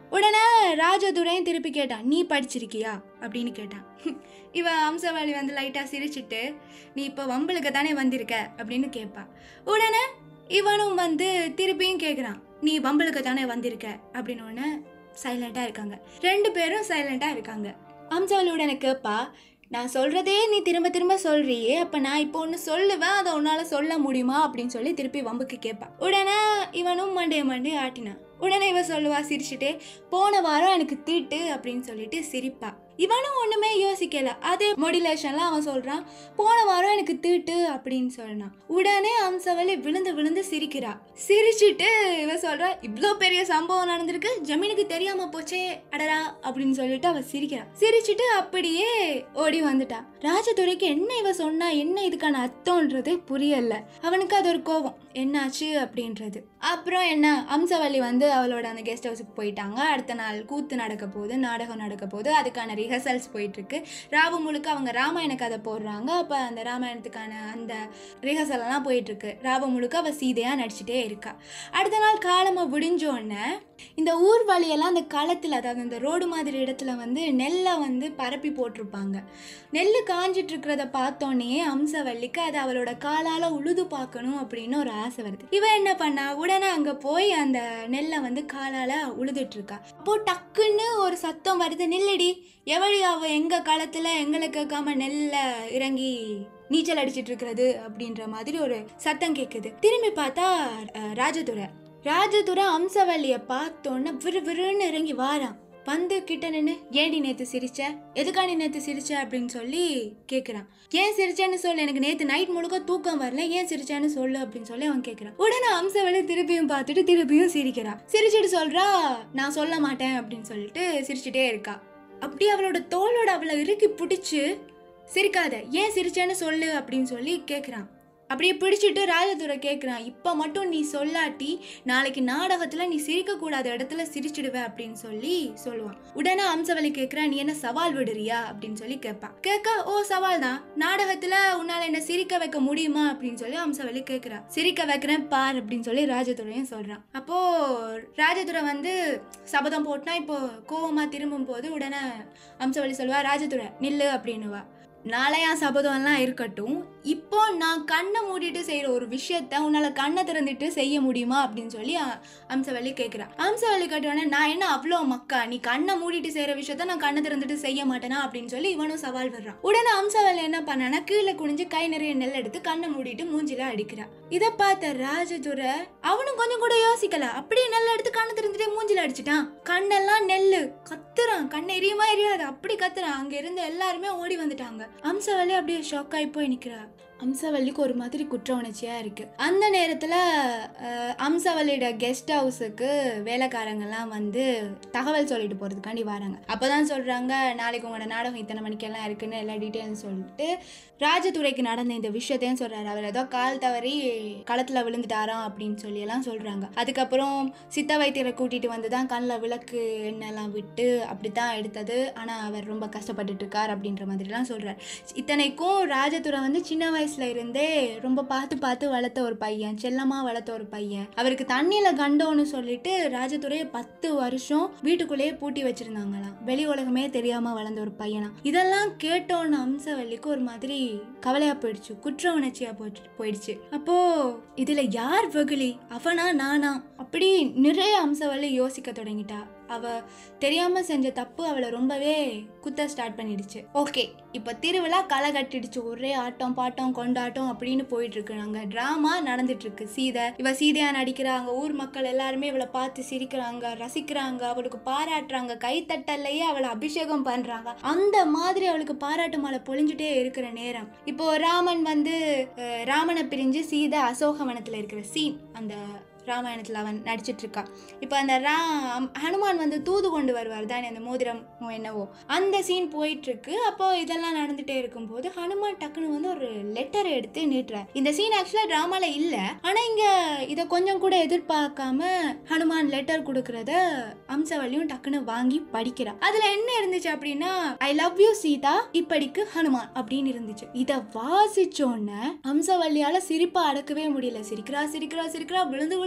Speaker 1: உடனே ராஜதுரையும் திருப்பி கேட்டான் நீ படிச்சிருக்கியா அப்படின்னு கேட்டான் இவ அம்சவாளி வந்து லைட்டாக சிரிச்சிட்டு நீ இப்போ வம்பளுக்கு தானே வந்திருக்க அப்படின்னு கேட்பா உடனே இவனும் வந்து திருப்பியும் கேட்குறான் நீ வம்பளுக்கு தானே வந்திருக்க அப்படின்னு உடனே சைலண்ட்டாக இருக்காங்க ரெண்டு பேரும் சைலண்ட்டாக இருக்காங்க அம்சவாளி உடனே கேட்பா நான் சொல்கிறதே நீ திரும்ப திரும்ப சொல்கிறியே அப்போ நான் இப்போ ஒன்று சொல்லுவேன் அதை உன்னால் சொல்ல முடியுமா அப்படின்னு சொல்லி திருப்பி வம்புக்கு கேட்பா உடனே இவனும் மண்டைய மண்டைய ஆட்டினான் உடனே இவ சொல்லுவா சிரிச்சுட்டே போன வாரம் எனக்கு தீட்டு அப்படின்னு சொல்லிட்டு சிரிப்பா இவனும் ஒண்ணுமே யோசிக்கல அதே மொடிலேஷன்ல அவன் சொல்றான் போன வாரம் எனக்கு தீட்டு அப்படின்னு சொன்னான் உடனே அம்சவலி விழுந்து விழுந்து சிரிக்கிறா சிரிச்சிட்டு இவ சொல்றா இவ்வளோ பெரிய சம்பவம் நடந்திருக்கு ஜமீனுக்கு தெரியாம போச்சே அடரா அப்படின்னு சொல்லிட்டு அவ சிரிக்கிறா சிரிச்சிட்டு அப்படியே ஓடி வந்துட்டா ராஜதுரைக்கு என்ன இவ சொன்னா என்ன இதுக்கான அர்த்தம்ன்றது புரியல அவனுக்கு அது ஒரு கோபம் என்னாச்சு அப்படின்றது அப்புறம் என்ன அம்சவல்லி வந்து அவளோட அந்த கெஸ்ட் ஹவுஸுக்கு போயிட்டாங்க அடுத்த நாள் கூத்து நடக்க போகுது நாடகம் நடக்க போகுது அதுக்கான ரிஹர்சல்ஸ் போயிட்டு இருக்கு ராவு முழுக்க அவங்க ராமாயண கதை போடுறாங்க அப்போ அந்த ராமாயணத்துக்கான அந்த ரிஹர்சல் எல்லாம் போயிட்டு இருக்கு ராவு முழுக்க அவ சீதையா நடிச்சிட்டே இருக்கா அடுத்த நாள் காலமாக விடிஞ்ச உடனே இந்த ஊர் வழியெல்லாம் அந்த களத்தில் அதாவது இந்த ரோடு மாதிரி இடத்துல வந்து நெல்லை வந்து பரப்பி போட்டிருப்பாங்க நெல் காஞ்சிட்டு இருக்கிறத பார்த்தோன்னே அம்சவல்லிக்கு அது அவளோட காலால் உழுது பார்க்கணும் அப்படின்னு ஒரு ஆசை வருது இவ என்ன பண்ணா உடனே அங்கே போய் அந்த நெல்லை வந்து காலால் உழுதுட்டு இருக்கா அப்போ டக்குன்னு ஒரு சத்தம் வருது நில்லடி எவழி அவ எங்க காலத்துல எங்களை கேட்காம நெல்ல இறங்கி நீச்சல் அடிச்சிட்டு இருக்கிறது அப்படின்ற மாதிரி ஒரு சத்தம் கேட்குது திரும்பி பார்த்தா அஹ், ராஜதுரை ராஜதுரை அம்சவல்லியை பார்த்தோன்னே விறு விறுன்னு இறங்கி வாரான் வந்து கிட்ட நின்று ஏண்டி நேத்து சிரிச்ச எதுக்காண்டி நேத்து சிரிச்ச அப்படின்னு சொல்லி கேட்குறான் ஏன் சிரிச்சேன்னு சொல்லு எனக்கு நேத்து நைட் முழுக்க தூக்கம் வரல ஏன் சிரிச்சேன்னு சொல்லு அப்படின்னு சொல்லி அவன் கேட்குறான் உடனே அம்சவல்லி திருப்பியும் பார்த்துட்டு திருப்பியும் சிரிக்கிறான் சிரிச்சிட்டு சொல்றா நான் சொல்ல மாட்டேன் அப்படின்னு சொல்லிட்டு சிரிச்சிட்டே இருக்கா அப்படியே அவளோட தோளோட அவளை இறுக்கி பிடிச்சு சிரிக்காத ஏன் சிரிச்சேன்னு சொல்லு அப்படின்னு சொல்லி கேட்குறான் அப்படியே பிடிச்சிட்டு ராஜதுரை கேட்குறான் இப்போ மட்டும் நீ சொல்லாட்டி நாளைக்கு நாடகத்தில் நீ சிரிக்கக்கூடாத இடத்துல சிரிச்சிடுவ அப்படின்னு சொல்லி சொல்லுவான் உடனே அம்சவலி கேட்குறா நீ என்ன சவால் விடுறியா அப்படின்னு சொல்லி கேட்பான் கேட்க ஓ சவால் தான் நாடகத்தில் உன்னால் என்ன சிரிக்க வைக்க முடியுமா அப்படின்னு சொல்லி அம்சவலி கேட்குறா சிரிக்க வைக்கிறேன் பார் அப்படின்னு சொல்லி ராஜதுரையும் சொல்கிறான் அப்போது ராஜதுரை வந்து சபதம் போட்டுனா இப்போ கோவமாக திரும்பும் போது உடனே அம்சவலி சொல்லுவா ராஜதுரை நில்லு அப்படின்னுவா நாளையா சபதம்லாம் இருக்கட்டும் இப்போ நான் கண்ணை மூடிட்டு செய்கிற ஒரு விஷயத்த உன்னால் கண்ணை திறந்துட்டு செய்ய முடியுமா அப்படின்னு சொல்லி அ- அம்சவல்லி கேட்குறா அம்சவல்லி கேட்டோடனே நான் என்ன அவ்வளோ மக்கா நீ கண்ணை மூடிட்டு செய்கிற விஷயத்த நான் கண்ணை திறந்துட்டு செய்ய மாட்டேனா அப்படின்னு சொல்லி இவனும் சவால் விடுறான் உடனே அம்சவல்லி என்ன பண்ணானா கீழே குனிஞ்சு கை நிறைய நெல் எடுத்து கண்ணை மூடிட்டு மூஞ்சில அடிக்கிறா இதை பார்த்த ராஜதுரை அவனும் கொஞ்சம் கூட யோசிக்கல அப்படியே நெல் எடுத்து கண்ணை திறந்துட்டே மூஞ்சில அடிச்சிட்டான் கண்ணெல்லாம் நெல்லு கத்துறான் கண் எரியுமா எரியாது அப்படி கத்துறான் அங்க இருந்து எல்லாருமே ஓடி வந்துட்டாங்க அம்சவல்லி அப்படியே ஷாக் ஆகி போய் நிக்கிறா அம்சவல்லிக்கு ஒரு மாதிரி குற்ற உணர்ச்சியா இருக்கு அந்த நேரத்துல அஹ், அம்சவல்லியோட கெஸ்ட் ஹவுஸுக்கு வேலைக்காரங்கெல்லாம் வந்து தகவல் சொல்லிட்டு போறதுக்காண்டி வராங்க அப்பதான் சொல்றாங்க நாளைக்கு உங்களோட நாடகம் இத்தனை மணிக்கெல்லாம் இருக்குன்னு எல்லா டீட்டெயிலும் சொல்லிட்டு ராஜதுரைக்கு நடந்த இந்த விஷயத்தையும் சொல்றாரு அவர் ஏதோ கால் தவறி களத்துல விழுந்துட்டாராம் அப்படின்னு சொல்லி எல்லாம் சொல்றாங்க அதுக்கப்புறம் சித்த வைத்தியரை கூட்டிட்டு வந்து தான் கண்ணில் விளக்கு எண்ணெய்லாம் விட்டு அப்படித்தான் எடுத்தது ஆனா அவர் ரொம்ப கஷ்டப்பட்டுட்டு இருக்கார் அப்படின்ற மாதிரிலாம் சொல்றாரு இத்தனைக்கும் ராஜதுரை வந்து சின்ன வயசுல இருந்தே ரொம்ப பார்த்து பார்த்து வளர்த்த ஒரு பையன் செல்லமா வளர்த்த ஒரு பையன் அவருக்கு தண்ணியில கண்டோன்னு சொல்லிட்டு ராஜதுரையை பத்து வருஷம் வீட்டுக்குள்ளேயே பூட்டி வச்சிருந்தாங்களாம் வெளி உலகமே தெரியாம வளர்ந்த ஒரு பையனா இதெல்லாம் கேட்டோன்னு அம்சவல்லிக்கு ஒரு மாதிரி கவலையா போயிடுச்சு குற்ற உணர்ச்சியா போயிடுச்சு போயிடுச்சு அப்போ இதுல யார் வெகுளி அவனா நானா அப்படி நிறைய அம்சவல்லி யோசிக்க தொடங்கிட்டா அவ தெரியாம செஞ்ச தப்பு அவளை ரொம்பவே குத்த ஸ்டார்ட் பண்ணிடுச்சு ஓகே இப்போ திருவிழா களை கட்டிடுச்சு ஒரே ஆட்டம் பாட்டம் கொண்டாட்டம் அப்படின்னு போயிட்டு இருக்கு நாங்க டிராமா நடந்துட்டு இருக்கு சீதை இவ சீதையா நடிக்கிறாங்க ஊர் மக்கள் எல்லாருமே இவளை பார்த்து சிரிக்கிறாங்க ரசிக்கிறாங்க அவளுக்கு பாராட்டுறாங்க கைத்தட்டல்லையே அவளை அபிஷேகம் பண்றாங்க அந்த மாதிரி அவளுக்கு பாராட்டு மாலை பொழிஞ்சுட்டே இருக்கிற நேரம் இப்போ ராமன் வந்து அஹ், ராமனை பிரிஞ்சு சீதை அசோகவனத்துல இருக்கிற சீன் அந்த ராமாயணத்தில் அவன் நடிச்சிட்டு இருக்கா இப்போ அந்த ராம் ஹனுமான் வந்து தூது கொண்டு வருவார் தானே அந்த மோதிரம் என்னவோ அந்த சீன் போயிட்டு இருக்கு அப்போ இதெல்லாம் நடந்துட்டே இருக்கும்போது ஹனுமான் டக்குன்னு வந்து ஒரு லெட்டர் எடுத்து நீட்டுறார் இந்த சீன் ஆக்சுவலாக ட்ராமால இல்லை ஆனால் இங்கே இதை கொஞ்சம் கூட எதிர்பார்க்காம ஹனுமான் லெட்டர் கொடுக்கறத அம்சவல்லியும் டக்குன்னு வாங்கி படிக்கிறா அதில் என்ன இருந்துச்சு அப்படின்னா ஐ லவ் யூ சீதா இப்படிக்கு ஹனுமான் அப்படின்னு இருந்துச்சு இதை வாசிச்சோன்னே அம்சவல்லியால சிரிப்பை அடக்கவே முடியல சிரிக்கிறா சிரிக்கிறா சிரிக்கிறா விழுந்து விழுந்து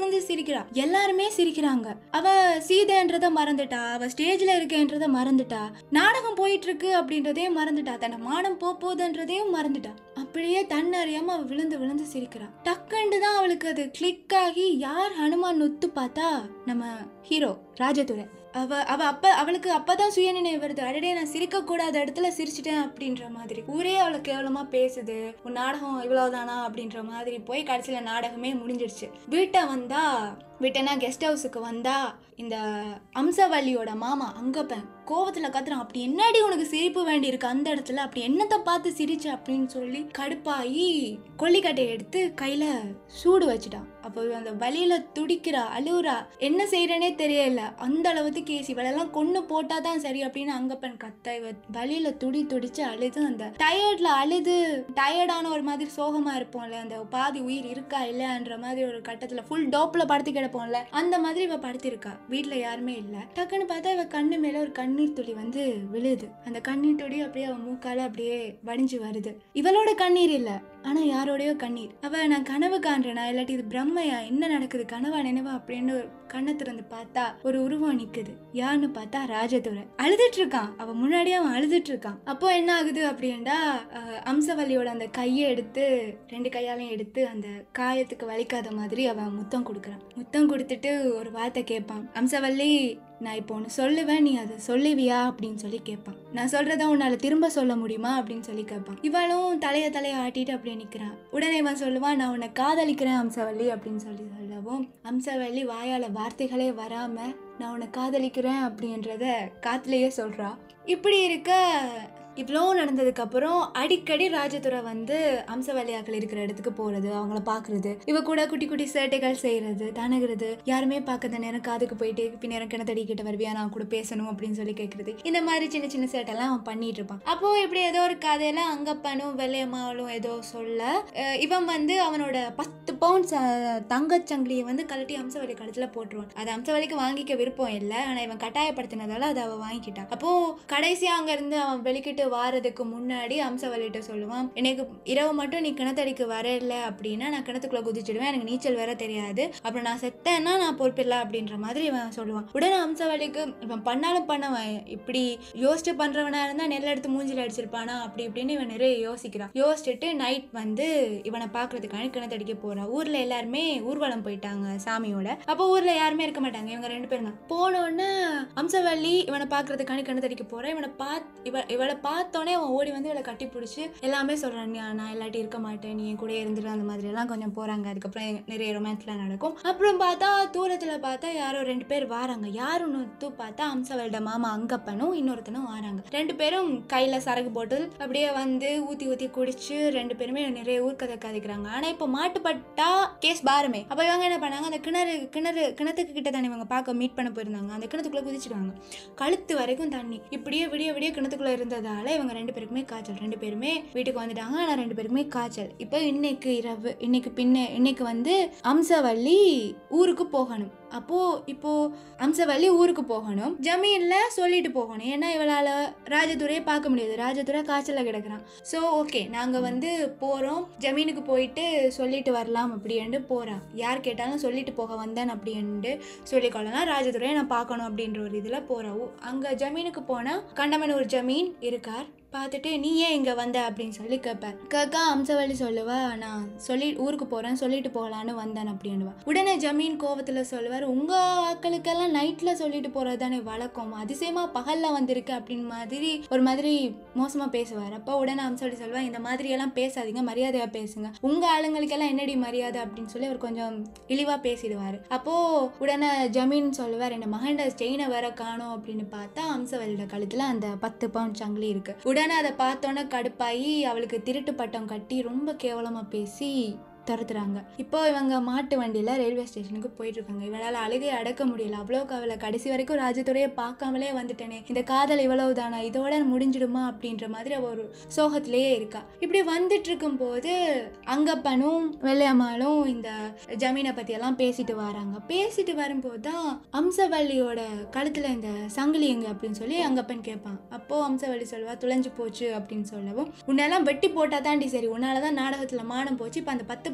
Speaker 1: விழுந்து சிரிக்கிறா எல்லாருமே சிரிக்கிறாங்க அவ சீதைன்றத மறந்துட்டா அவ ஸ்டேஜ்ல இருக்கேன்றத மறந்துட்டா நாடகம் போயிட்டு இருக்கு அப்படின்றதே மறந்துட்டா தன்னை மானம் போ போகுதுன்றதையும் மறந்துட்டா அப்படியே தன்னறியாம அவ விழுந்து விழுந்து சிரிக்கிறா டக்குன்னு தான் அவளுக்கு அது கிளிக் ஆகி யார் ஹனுமான் நொத்து பார்த்தா நம்ம ஹீரோ ராஜதுரை அவ அவ அப்ப அவளுக்கு அப்பதான் சுயநினைவு வருது அடடே நான் சிரிக்க கூடாத இடத்துல சிரிச்சிட்டேன் அப்படின்ற மாதிரி ஊரே அவளை கேவலமா பேசுது உன் நாடகம் இவ்வளவுதானா அப்படின்ற மாதிரி போய் கடைசியில நாடகமே முடிஞ்சிடுச்சு வீட்டை வந்தா வீட்டனா கெஸ்ட் ஹவுஸுக்கு வந்தா இந்த அம்சவல்லியோட மாமா அங்கப்பன் கோவத்துல கத்துறான் அப்படி என்னடி உனக்கு சிரிப்பு வேண்டி இருக்கு அந்த இடத்துல அப்படி என்னத்தை பார்த்து சிரிச்ச அப்படின்னு சொல்லி கடுப்பாயி கொல்லிக்கட்டையை எடுத்து கையில சூடு வச்சுட்டான் அப்போ இவ அந்த வலியில துடிக்கிறா அழுவுறா என்ன செய்யறனே தெரியல அந்த அளவுக்கு கேசி இவளெல்லாம் கொன்னு போட்டாதான் சரி அப்படின்னு அங்கப்பன் கத்த இவ வலியில துடி துடிச்சு அழுது அந்த டயர்ட்ல அழுது டயர்டான ஒரு மாதிரி சோகமா இருப்போம்ல அந்த பாதி உயிர் இருக்கா இல்லையான்ற மாதிரி ஒரு கட்டத்துல ஃபுல் டோப்ல படுத்து கிடப்போம்ல அந்த மாதிரி இவ படுத்திருக்கா வீட்ல யாருமே இல்ல டக்குன்னு பார்த்தா இவ கண்ணு மேல ஒரு கண்ணீர் துளி வந்து விழுது அந்த கண்ணீர் துளி அப்படியே அவ மூக்கால அப்படியே வடிஞ்சு வருது இவளோட கண்ணீர் இல்ல ஆனா யாரோடயோ கண்ணீர் அவ நான் கனவு காண்றேனா இல்லாட்டி இது பிரம்மையா என்ன நடக்குது கனவா நினைவா அப்படின்னு ஒரு கண்ணை திறந்து பார்த்தா ஒரு உருவம் நிக்குது யாருன்னு பார்த்தா ராஜதுரை அழுதுட்டு இருக்கான் அவ முன்னாடியே அவன் அழுதுட்டு இருக்கான் அப்போ என்ன ஆகுது அப்படின்னா அஹ், அம்சவல்லியோட அந்த கையை எடுத்து ரெண்டு கையாலையும் எடுத்து அந்த காயத்துக்கு வலிக்காத மாதிரி அவன் முத்தம் கொடுக்குறான் முத்தம் கொடுத்துட்டு ஒரு வார்த்தை கேட்பான் அம்சவல்லி நான் இப்போ ஒன்று சொல்லுவேன் நீ அதை சொல்லுவியா அப்படின்னு சொல்லி கேட்பான் நான் சொல்றத உன்னால திரும்ப சொல்ல முடியுமா அப்படின்னு சொல்லி கேட்பான் இவளும் தலைய தலைய ஆட்டிட்டு அப்படியே நிக்கிறான் உடனே இவன் சொல்லுவான் நான் உன்னை காதலிக்கிறேன் அம்சவல்லி அப்படின்னு சொல்லி சொல்லவும் அம்சவல்லி வாயால வார்த்தைகளே வராம நான் உன்னை காதலிக்கிறேன் அப்படின்றத காத்துலயே சொல்றா இப்படி இருக்க இவ்வளோ நடந்ததுக்கு அப்புறம் அடிக்கடி ராஜதுரை வந்து அம்சவல்லியாக்கள் இருக்கிற இடத்துக்கு போறது அவங்கள பார்க்கறது இவ கூட குட்டி குட்டி சேட்டைகள் செய்யறது தனகிறது யாருமே பார்க்காத நேரம் காதுக்கு போயிட்டு பின்னேரம் கிணத்தடி கிட்ட வருவியா நான் கூட பேசணும் அப்படின்னு சொல்லி கேட்கறது இந்த மாதிரி சின்ன சின்ன சேட்டெல்லாம் அவன் பண்ணிட்டு இருப்பான் அப்போ இப்படி ஏதோ ஒரு கதையில அங்கப்பனும் வெள்ளையம்மாவளும் ஏதோ சொல்ல அஹ் இவன் வந்து அவனோட பத்து பவுண்ட்ஸ் தங்கச்சங்கிலியை வந்து கழட்டி அம்சவல்லி கழுத்துல போட்டுருவான் அது அம்சவல்லிக்கு வாங்கிக்க விருப்பம் இல்லை ஆனா இவன் கட்டாயப்படுத்தினதால அதை அவ வாங்கிக்கிட்டான் அப்போ கடைசியா அங்க இருந்து அவன் வெளிக்கிட்டு வாரதுக்கு முன்னாடி அம்சவல்லிட்ட சொல்லுவான் எனக்கு இரவு மட்டும் நீ கிணத்தடிக்கு வரல அப்படின்னா நான் கிணத்துக்குள்ள குதிச்சிடுவேன் எனக்கு நீச்சல் வேற தெரியாது அப்புறம் நான் செத்தேன்னா நான் பொறுப்பில்லை அப்படின்ற மாதிரி இவன் சொல்லுவான் உடனே அம்சவல்லிக்கு இவன் பண்ணாலும் பண்ணவன் இப்படி யோசிச்சு பண்றவனா இருந்தா நெல் எடுத்து மூஞ்சில அடிச்சிருப்பானா அப்படி இப்படின்னு இவன் நிறைய யோசிக்கிறான் யோசிச்சுட்டு நைட் வந்து இவனை பாக்குறதுக்கான கிணத்தடிக்க போறான் ஊர்ல எல்லாருமே ஊர்வலம் போயிட்டாங்க சாமியோட அப்போ ஊர்ல யாருமே இருக்க மாட்டாங்க இவங்க ரெண்டு பேரும் தான் போன உடனே அம்சவல்லி இவனை பாக்குறதுக்கான கிணத்தடிக்க போறான் இவனை பாத் இவ இவளை பார்த்தோன்னே அவன் ஓடி வந்து இவளை கட்டி பிடிச்சி எல்லாமே சொல்றான் "நீ- நான் இல்லாட்டி இருக்க மாட்டேன் நீ என் கூட இருந்துட்டு அந்த மாதிரி எல்லாம் கொஞ்சம் போறாங்க அதுக்கப்புறம் எங்க- நிறைய ரொமான்ஸ்லாம் நடக்கும் அப்புறம் பார்த்தா தூரத்துல பார்த்தா யாரோ ரெண்டு பேர் வாராங்க யாருன்னு பார்த்தா அம்சவல்ட மாமா அங்கப்பனும் இன்னொருத்தனும் வாராங்க ரெண்டு பேரும் கையில சரக்கு போட்டு அப்படியே வந்து ஊத்தி ஊத்தி குடிச்சு ரெண்டு பேருமே நிறைய ஊர்க்கதை கதைக்கிறாங்க ஆனா இப்போ மாட்டுப்பட்டா கேஸ் பாருமே அப்ப இவங்க என்ன பண்ணாங்க அந்த கிணறு கிணறு கிணத்துக்கு கிட்ட தானே இவங்க பார்க்க மீட் பண்ண போயிருந்தாங்க அந்த கிணத்துக்குள்ள குதிச்சிடுவாங்க கழுத்து வரைக்கும் தண்ணி இப்படியே விடிய விடிய கிணத்துக்குள்ள இருந்ததால இவங்க ரெண்டு பேருக்குமே காய்ச்சல் ரெண்டு பேருமே வீட்டுக்கு வந்துட்டாங்க ஆனா ரெண்டு பேருக்குமே காய்ச்சல் இப்போ இன்னைக்கு இரவு இன்னைக்கு பின்ன இன்னைக்கு வந்து அம்சவல்லி ஊருக்கு போகணும் அப்போ இப்போ அம்சவல்லி ஊருக்கு போகணும் ஜமீன்ல சொல்லிட்டு போகணும் ஏன்னா இவளால ராஜதுரையை பார்க்க முடியாது ராஜதுரை காய்ச்சல கிடக்குறான் ஸோ ஓகே நாங்க வந்து போறோம் ஜமீனுக்கு போயிட்டு சொல்லிட்டு வரலாம் அப்படின்ட்டு போறான் யார் கேட்டாலும் சொல்லிட்டு போக வந்தேன் அப்படின்ட்டு சொல்லிக்கொள்ளலாம் ராஜதுரையை நான் பார்க்கணும் அப்படின்ற ஒரு இதில் போகிறோம் அங்கே ஜமீனுக்கு போனால் கண்டமனூர் ஜமீன் இருக்கார் பார்த்துட்டு நீ ஏன் இங்கே வந்த அப்படின்னு சொல்லி கேட்பேன் கேட்கா அம்சவள்ளி சொல்லுவா நான் சொல்லி ஊருக்கு போகிறேன் சொல்லிட்டு போகலான்னு வந்தேன் அப்படின்னுவா உடனே ஜமீன் கோவத்தில் சொல்லுவார் உங்கள் ஆட்களுக்கெல்லாம் நைட்டில் சொல்லிட்டு போகிறது தானே வழக்கம் அதிசயமாக பகலில் வந்திருக்கு அப்படின்னு மாதிரி ஒரு மாதிரி மோசமாக பேசுவார் அப்போ உடனே அம்சவள்ளி சொல்லுவா இந்த மாதிரி எல்லாம் பேசாதீங்க மரியாதையாக பேசுங்க உங்கள் ஆளுங்களுக்கெல்லாம் என்னடி மரியாதை அப்படின்னு சொல்லி அவர் கொஞ்சம் இழிவாக பேசிடுவார் அப்போது உடனே ஜமீன் சொல்லுவார் என் மகன்ட செயினை வேற காணோம் அப்படின்னு பார்த்தா அம்சவல்லியோட கழுத்தில் அந்த பத்து பவுண்ட் சங்கிலி இருக்கு உடனே அதை பார்த்தோன்னே கடுப்பாயி அவளுக்கு திருட்டு பட்டம் கட்டி ரொம்ப கேவலமாக பேசி துரத்துறாங்க இப்போ இவங்க மாட்டு வண்டியில் ரயில்வே ஸ்டேஷனுக்கு போயிட்டு இருக்காங்க இவளால் அழுகை அடக்க முடியல அவ்வளோக்கு அவளை கடைசி வரைக்கும் ராஜத்துறையை பார்க்காமலே வந்துட்டேனே இந்த காதல் இவ்வளவு தானா இதோட முடிஞ்சிடுமா அப்படின்ற மாதிரி அவ ஒரு சோகத்திலேயே இருக்கா இப்படி வந்துட்டு இருக்கும்போது அங்கப்பனும் வெள்ளையம்மாளும் இந்த ஜமீனை பத்தி எல்லாம் பேசிட்டு வராங்க பேசிட்டு வரும்போது தான் அம்சவல்லியோட கழுத்துல இந்த சங்கிலி எங்க அப்படின்னு சொல்லி அங்கப்பன் கேட்பான் அப்போ அம்சவல்லி சொல்லுவா துளைஞ்சு போச்சு அப்படின்னு சொல்லவும் உன்னெல்லாம் வெட்டி போட்டா தாண்டி சரி உன்னாலதான் நாடகத்துல மானம் போச்சு இப்ப அந்த பத்து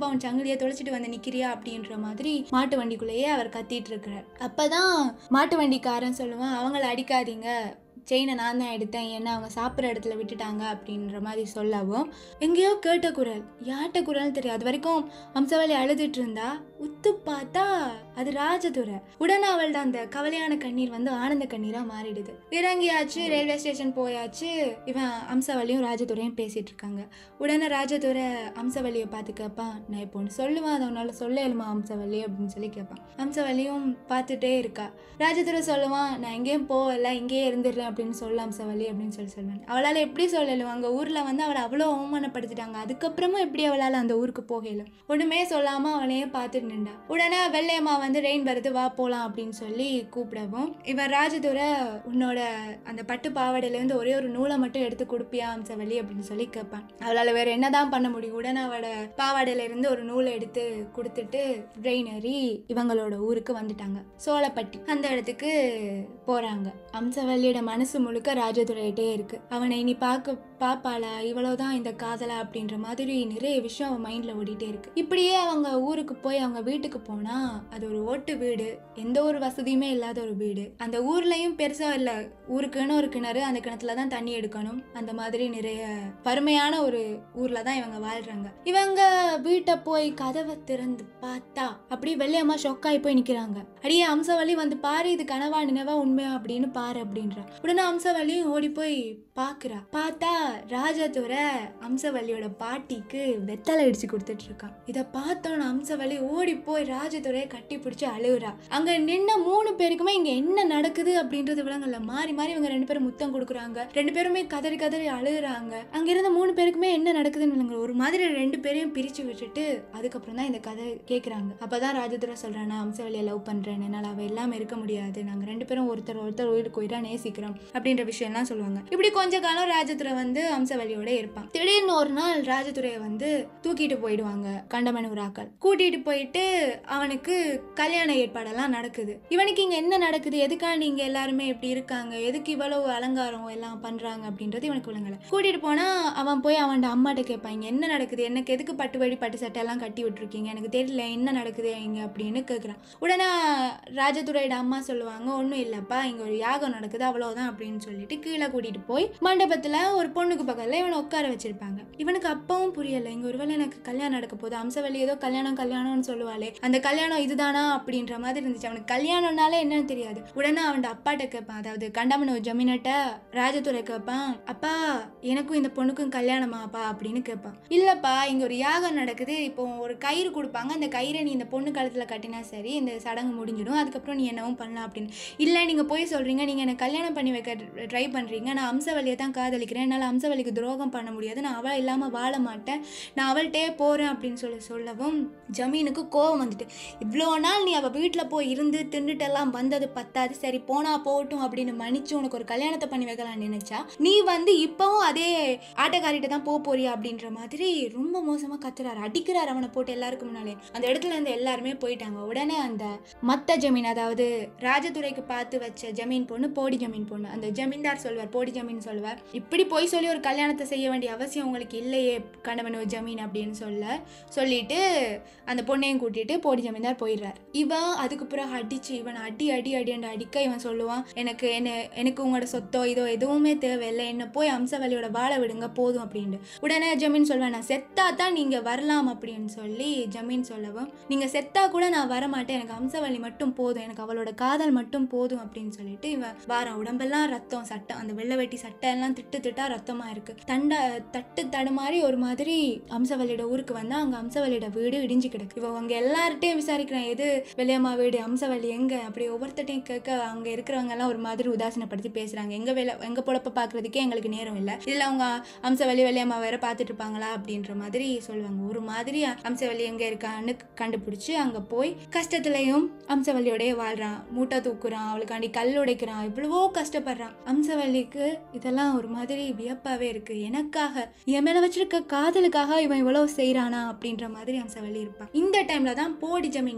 Speaker 1: என்னப்பா உன் சங்கிலியை தொலைச்சிட்டு வந்து நிக்கிறியா அப்படின்ற மாதிரி மாட்டு வண்டிக்குள்ளேயே அவர் கத்திட்டு இருக்கிறார் அப்பதான் மாட்டு வண்டிக்காரன் சொல்லுவான் அவங்கள அடிக்காதீங்க செயினை நான் தான் எடுத்தேன் ஏன்னா அவங்க சாப்பிட்ற இடத்துல விட்டுட்டாங்க அப்படின்ற மாதிரி சொல்லவும் எங்கேயோ கேட்ட குரல் யார்கிட்ட குரல்னு தெரியும் அது வரைக்கும் அம்சவல்லி அழுதுட்டு இருந்தா உத்து பார்த்தா அது ராஜதுரை உடனே அவள்ட அந்த கவலையான கண்ணீர் வந்து ஆனந்த கண்ணீரா மாறிடுது இறங்கியாச்சு ரயில்வே ஸ்டேஷன் போயாச்சு இவன் அம்சவல்லியும் ராஜதுரையும் பேசிட்டு இருக்காங்க உடனே ராஜதுரை அம்சவல்லியை பார்த்து கேட்பான் நான் இப்போ ஒன்று சொல்லுவேன் அதை உன்னால சொல்ல இயலுமா அம்சவல்லி அப்படின்னு சொல்லி கேட்பான் அம்சவல்லியும் பார்த்துட்டே இருக்கா ராஜதுரை சொல்லுவான் நான் எங்கேயும் போகல இங்கேயே இருந்துடுறேன் அப்படின்னு சொல்ல அம்சவல்லி அப்படின்னு சொல்லி சொல்லுவேன் அவளால் எப்படி சொல்லலும் அங்கே ஊரில் வந்து அவளை அவ்வளோ அவமானப்படுத்திட்டாங்க அதுக்கப்புறமும் எப்படி அவளால் அந்த ஊருக்கு போகல ஒன்றுமே சொல்லாமல் அவளையே பார்த்துட்டு நின்றா உடனே வெள்ளையம்மா வந்து ரெயின் வருது வா போகலாம் அப்படின்னு சொல்லி கூப்பிடவும் இவன் ராஜதுரை உன்னோட அந்த பட்டு பாவாடையிலேருந்து ஒரே ஒரு நூலை மட்டும் எடுத்து கொடுப்பியா அம்சவல்லி அப்படின்னு சொல்லி கேட்பான் அவளால் வேற என்னதான் பண்ண முடியும் உடனே அவளோட பாவாடையில இருந்து ஒரு நூலை எடுத்து கொடுத்துட்டு ட்ரெயின் ஏறி இவங்களோட ஊருக்கு வந்துட்டாங்க சோளப்பட்டி அந்த இடத்துக்கு போறாங்க அம்சவல்லியோட மனசு முழுக்க ராஜதுரையிட்டே இருக்கு அவனை இனி பார்க்க பாப்பாளா இவ்வளவுதான் இந்த காதலா அப்படின்ற மாதிரி நிறைய விஷயம் அவன் மைண்ட்ல ஓடிட்டே இருக்கு இப்படியே அவங்க ஊருக்கு போய் அவங்க வீட்டுக்கு போனா அது ஒரு ஓட்டு வீடு எந்த ஒரு வசதியுமே இல்லாத ஒரு வீடு அந்த ஊர்லயும் பெருசா இல்ல ஊருக்குன்னு ஒரு கிணறு அந்த கிணத்துல தான் தண்ணி எடுக்கணும் அந்த மாதிரி நிறைய வறுமையான ஒரு ஊர்ல தான் இவங்க வாழ்றாங்க இவங்க வீட்டை போய் கதவை திறந்து பார்த்தா அப்படியே வெள்ளையம்மா ஷொக்காய் போய் நிக்கிறாங்க அடியே அம்சவள்ளி வந்து பாரு இது கனவா நினைவா உண்மையா அப்படின்னு பாரு அப்படின்றா உடனே அம்சவள்ளியும் ஓடி போய் பாக்குறா பார்த்தா ராஜதுரை அம்சவல்லியோட பாட்டிக்கு வெத்தலை அடிச்சு கொடுத்துட்டு இருக்கான் இதை பார்த்தோன்னு அம்சவல்லி ஓடி போய் ராஜதுரையை கட்டி பிடிச்சி அழுகுறா அங்க நின்ன மூணு பேருக்குமே இங்க என்ன நடக்குது அப்படின்றது விலங்கல்ல மாறி மாறி இவங்க ரெண்டு பேரும் முத்தம் கொடுக்குறாங்க ரெண்டு பேருமே கதறி கதறி அழுகுறாங்க அங்க இருந்த மூணு பேருக்குமே என்ன நடக்குதுன்னு விளங்கல ஒரு மாதிரி ரெண்டு பேரையும் பிரிச்சு விட்டுட்டு அதுக்கப்புறம் தான் இந்த கதை கேக்குறாங்க அப்பதான் ராஜதுரை சொல்றேன் நான் அம்சவல்லியை லவ் பண்றேன் என்னால அவ இல்லாம இருக்க முடியாது நாங்க ரெண்டு பேரும் ஒருத்தர் ஒருத்தர் உயிருக்கு உயிரா நேசிக்கிறோம் அப்படின்ற விஷயம்லாம் சொல்லுவாங்க இப்படி கொஞ்ச காலம் ராஜதுரை வந்து அம்சவல்லியோட இருப்பான் திடீர்னு ஒரு நாள் ராஜதுரையை வந்து தூக்கிட்டு போயிடுவாங்க கண்டமனூராக்கள் கூட்டிட்டு போயிட்டு அவனுக்கு கல்யாண ஏற்பாடெல்லாம் நடக்குது இவனுக்கு இங்க என்ன நடக்குது எதுக்காக நீங்க எல்லாருமே இப்படி இருக்காங்க எதுக்கு இவ்வளவு அலங்காரம் எல்லாம் பண்றாங்க அப்படின்றது இவனுக்கு விளங்கல கூட்டிட்டு போனா அவன் போய் அவன் அம்மாட்ட கேட்பான் இங்க என்ன நடக்குது எனக்கு எதுக்கு பட்டு வழி பட்டு சட்டை எல்லாம் கட்டி விட்டுருக்கீங்க எனக்கு தெரியல என்ன நடக்குது இங்க அப்படின்னு கேட்குறான் உடனே ராஜதுரையோட அம்மா சொல்லுவாங்க ஒன்றும் இல்லைப்பா இங்கே ஒரு யாகம் நடக்குது அவ்வளோதான் அப்படின்னு சொல்லிட்டு கீழே கூட்டிட்டு போய் மண்டபத்தில் ஒரு பொண்ணுக்கு பக்கத்தில் இவனை உட்கார வச்சிருப்பாங்க இவனுக்கு அப்பவும் புரியல இங்கே ஒருவேளை எனக்கு கல்யாணம் நடக்க போகுது அம்சவல்லி ஏதோ கல்யாணம் கல்யாணம்னு சொல்லுவாளே அந்த கல்யாணம் இதுதானா அப்படின்ற மாதிரி இருந்துச்சு அவனுக்கு கல்யாணம்னாலே என்னன்னு தெரியாது உடனே அவன் அப்பாட்ட கேட்பான் அதாவது கண்டமனு ஜமீனட்ட ராஜதுரை கேட்பான் அப்பா எனக்கும் இந்த பொண்ணுக்கும் கல்யாணமாப்பா அப்படின்னு கேட்பான் இல்லப்பா இங்க ஒரு யாகம் நடக்குது இப்போ ஒரு கயிறு கொடுப்பாங்க அந்த கயிறை நீ இந்த பொண்ணு கழுத்துல கட்டினா சரி இந்த சடங்கு முடிஞ்சிடும் அதுக்கப்புறம் நீ என்னவும் பண்ணலாம் அப்படின்னு இல்லை நீங்க போய் சொல்றீங்க நீங்க என்ன கல்யாணம் பண்ணி வைக்க ட்ரை பண்றீங்க நான் அம்சவல்லியை தான் காதலிக்கிறேன் என்னால் அம்சவல்லிக்கு துரோகம் பண்ண முடியாது நான் அவள் இல்லாம வாழ மாட்டேன் நான் அவள்கிட்டே போறேன் அப்படின்னு சொல்லி சொல்லவும் ஜமீனுக்கு கோவம் வந்துட்டு இவ்வளோ நாள் நீ அவள் வீட்டில் போய் இருந்து தின்னுட்டெல்லாம் வந்தது பத்தாது சரி போனா போகட்டும் அப்படின்னு மன்னிச்சு உனக்கு ஒரு கல்யாணத்தை பண்ணி வைக்கலாம்னு நினைச்சா நீ வந்து இப்பவும் அதே ஆட்டக்காரிட்ட தான் போக போறியா அப்படின்ற மாதிரி ரொம்ப மோசமா கத்துறாரு அடிக்கிறாரு அவனை போட்டு எல்லாருக்கும் முன்னாலே அந்த இடத்துல இருந்து எல்லாருமே போயிட்டாங்க உடனே அந்த மத்த ஜமீன் அதாவது ராஜதுரைக்கு பார்த்து வச்ச ஜமீன் பொண்ணு போடி ஜமீன் பொண்ணு அந்த ஜமீன்தார் சொல்வார் போடி ஜமீன் சொல்வார் இப்படி போய் சொல்லி ஒரு கல்யாணத்தை செய்ய வேண்டிய அவசியம் உங்களுக்கு இல்லையே கணவன் ஒரு ஜமீன் அப்படின்னு சொல்ல சொல்லிட்டு அந்த பொண்ணையும் கூட்டிட்டு போடி ஜமீன்தார் போயிடுறார் இவன் அதுக்கு பிறகு அடிச்சு இவன் அடி அடி அடின்னு அடிக்க இவன் சொல்லுவான் எனக்கு என்ன எனக்கு உங்களோட சொத்தோ இதோ எதுவுமே தேவையில்லை என்ன போய் அம்சவல்லியோட வாழ விடுங்க போதும் அப்படின்ட்டு உடனே ஜமீன் சொல்வேன் நான் செத்தா தான் நீங்க வரலாம் அப்படின்னு சொல்லி ஜமீன் சொல்லவும் நீங்க செத்தா கூட நான் வரமாட்டேன் எனக்கு அம்சவல்லி மட்டும் போதும் எனக்கு அவளோட காதல் மட்டும் போதும் அப்படின்னு சொல்லிட்டு இவன் வாரம் உடம்பெல்லாம் ரத்தம் சட்டை அந்த வெள்ளை வெட்டி சட்டை எல்லாம் திட்டு திட்டா ரத்தமா இருக்கு தண்ட தட்டு தடுமாறி ஒரு மாதிரி அம்சவல்லியோட ஊருக்கு வந்தா அங்க அம்சவல்லியோட வீடு இடிஞ்சு கிடக்கு இவன் அங்க எல்லார்ட்டையும் விசாரிக்கிறான் எது வெள்ளையம்மா வீடு அம்சவல்லி எங்க அப்படி ஒவ்வொருத்தட்டையும் கேட்க அங்க இருக்கிறவங்க எல்லாம் ஒரு மாதிரி உதாசீனப்படுத்தி பேசுறாங்க எங்க வேலை எங்க பொழப்ப பாக்குறதுக்கே எங்களுக்கு நேரம் இல்லை இதுல அவங்க அம்சவல்லி வெள்ளையம்மா வேற பார்த்துட்டு இருப்பாங்களா அப்படின்ற மாதிரி சொல்லுவாங்க ஒரு மாதிரி அம்சவல்லி எங்க இருக்கான்னு கண்டுபிடிச்சு அங்க போய் கஷ்டத்துலயும் அம்சவல்லியோடய வாழ்றான் மூட்டை தூக்குறான் அவளுக்காண்டி கல் உடைக்கிறான் இவ்வளவோ கஷ்டப்படுறான் அம்சவல்லிக்கு இதெல்லாம் ஒரு மாதிரி வியப்பாவே இருக்கு எனக்காக என் மேல வச்சிருக்க காதலுக்காக இவன் இவ்வளவு செய்றானா அப்படின்ற மாதிரி அம்சவல்லி இருப்பான் இந்த டைம்ல தான் போடி ஜமீன் பூபதி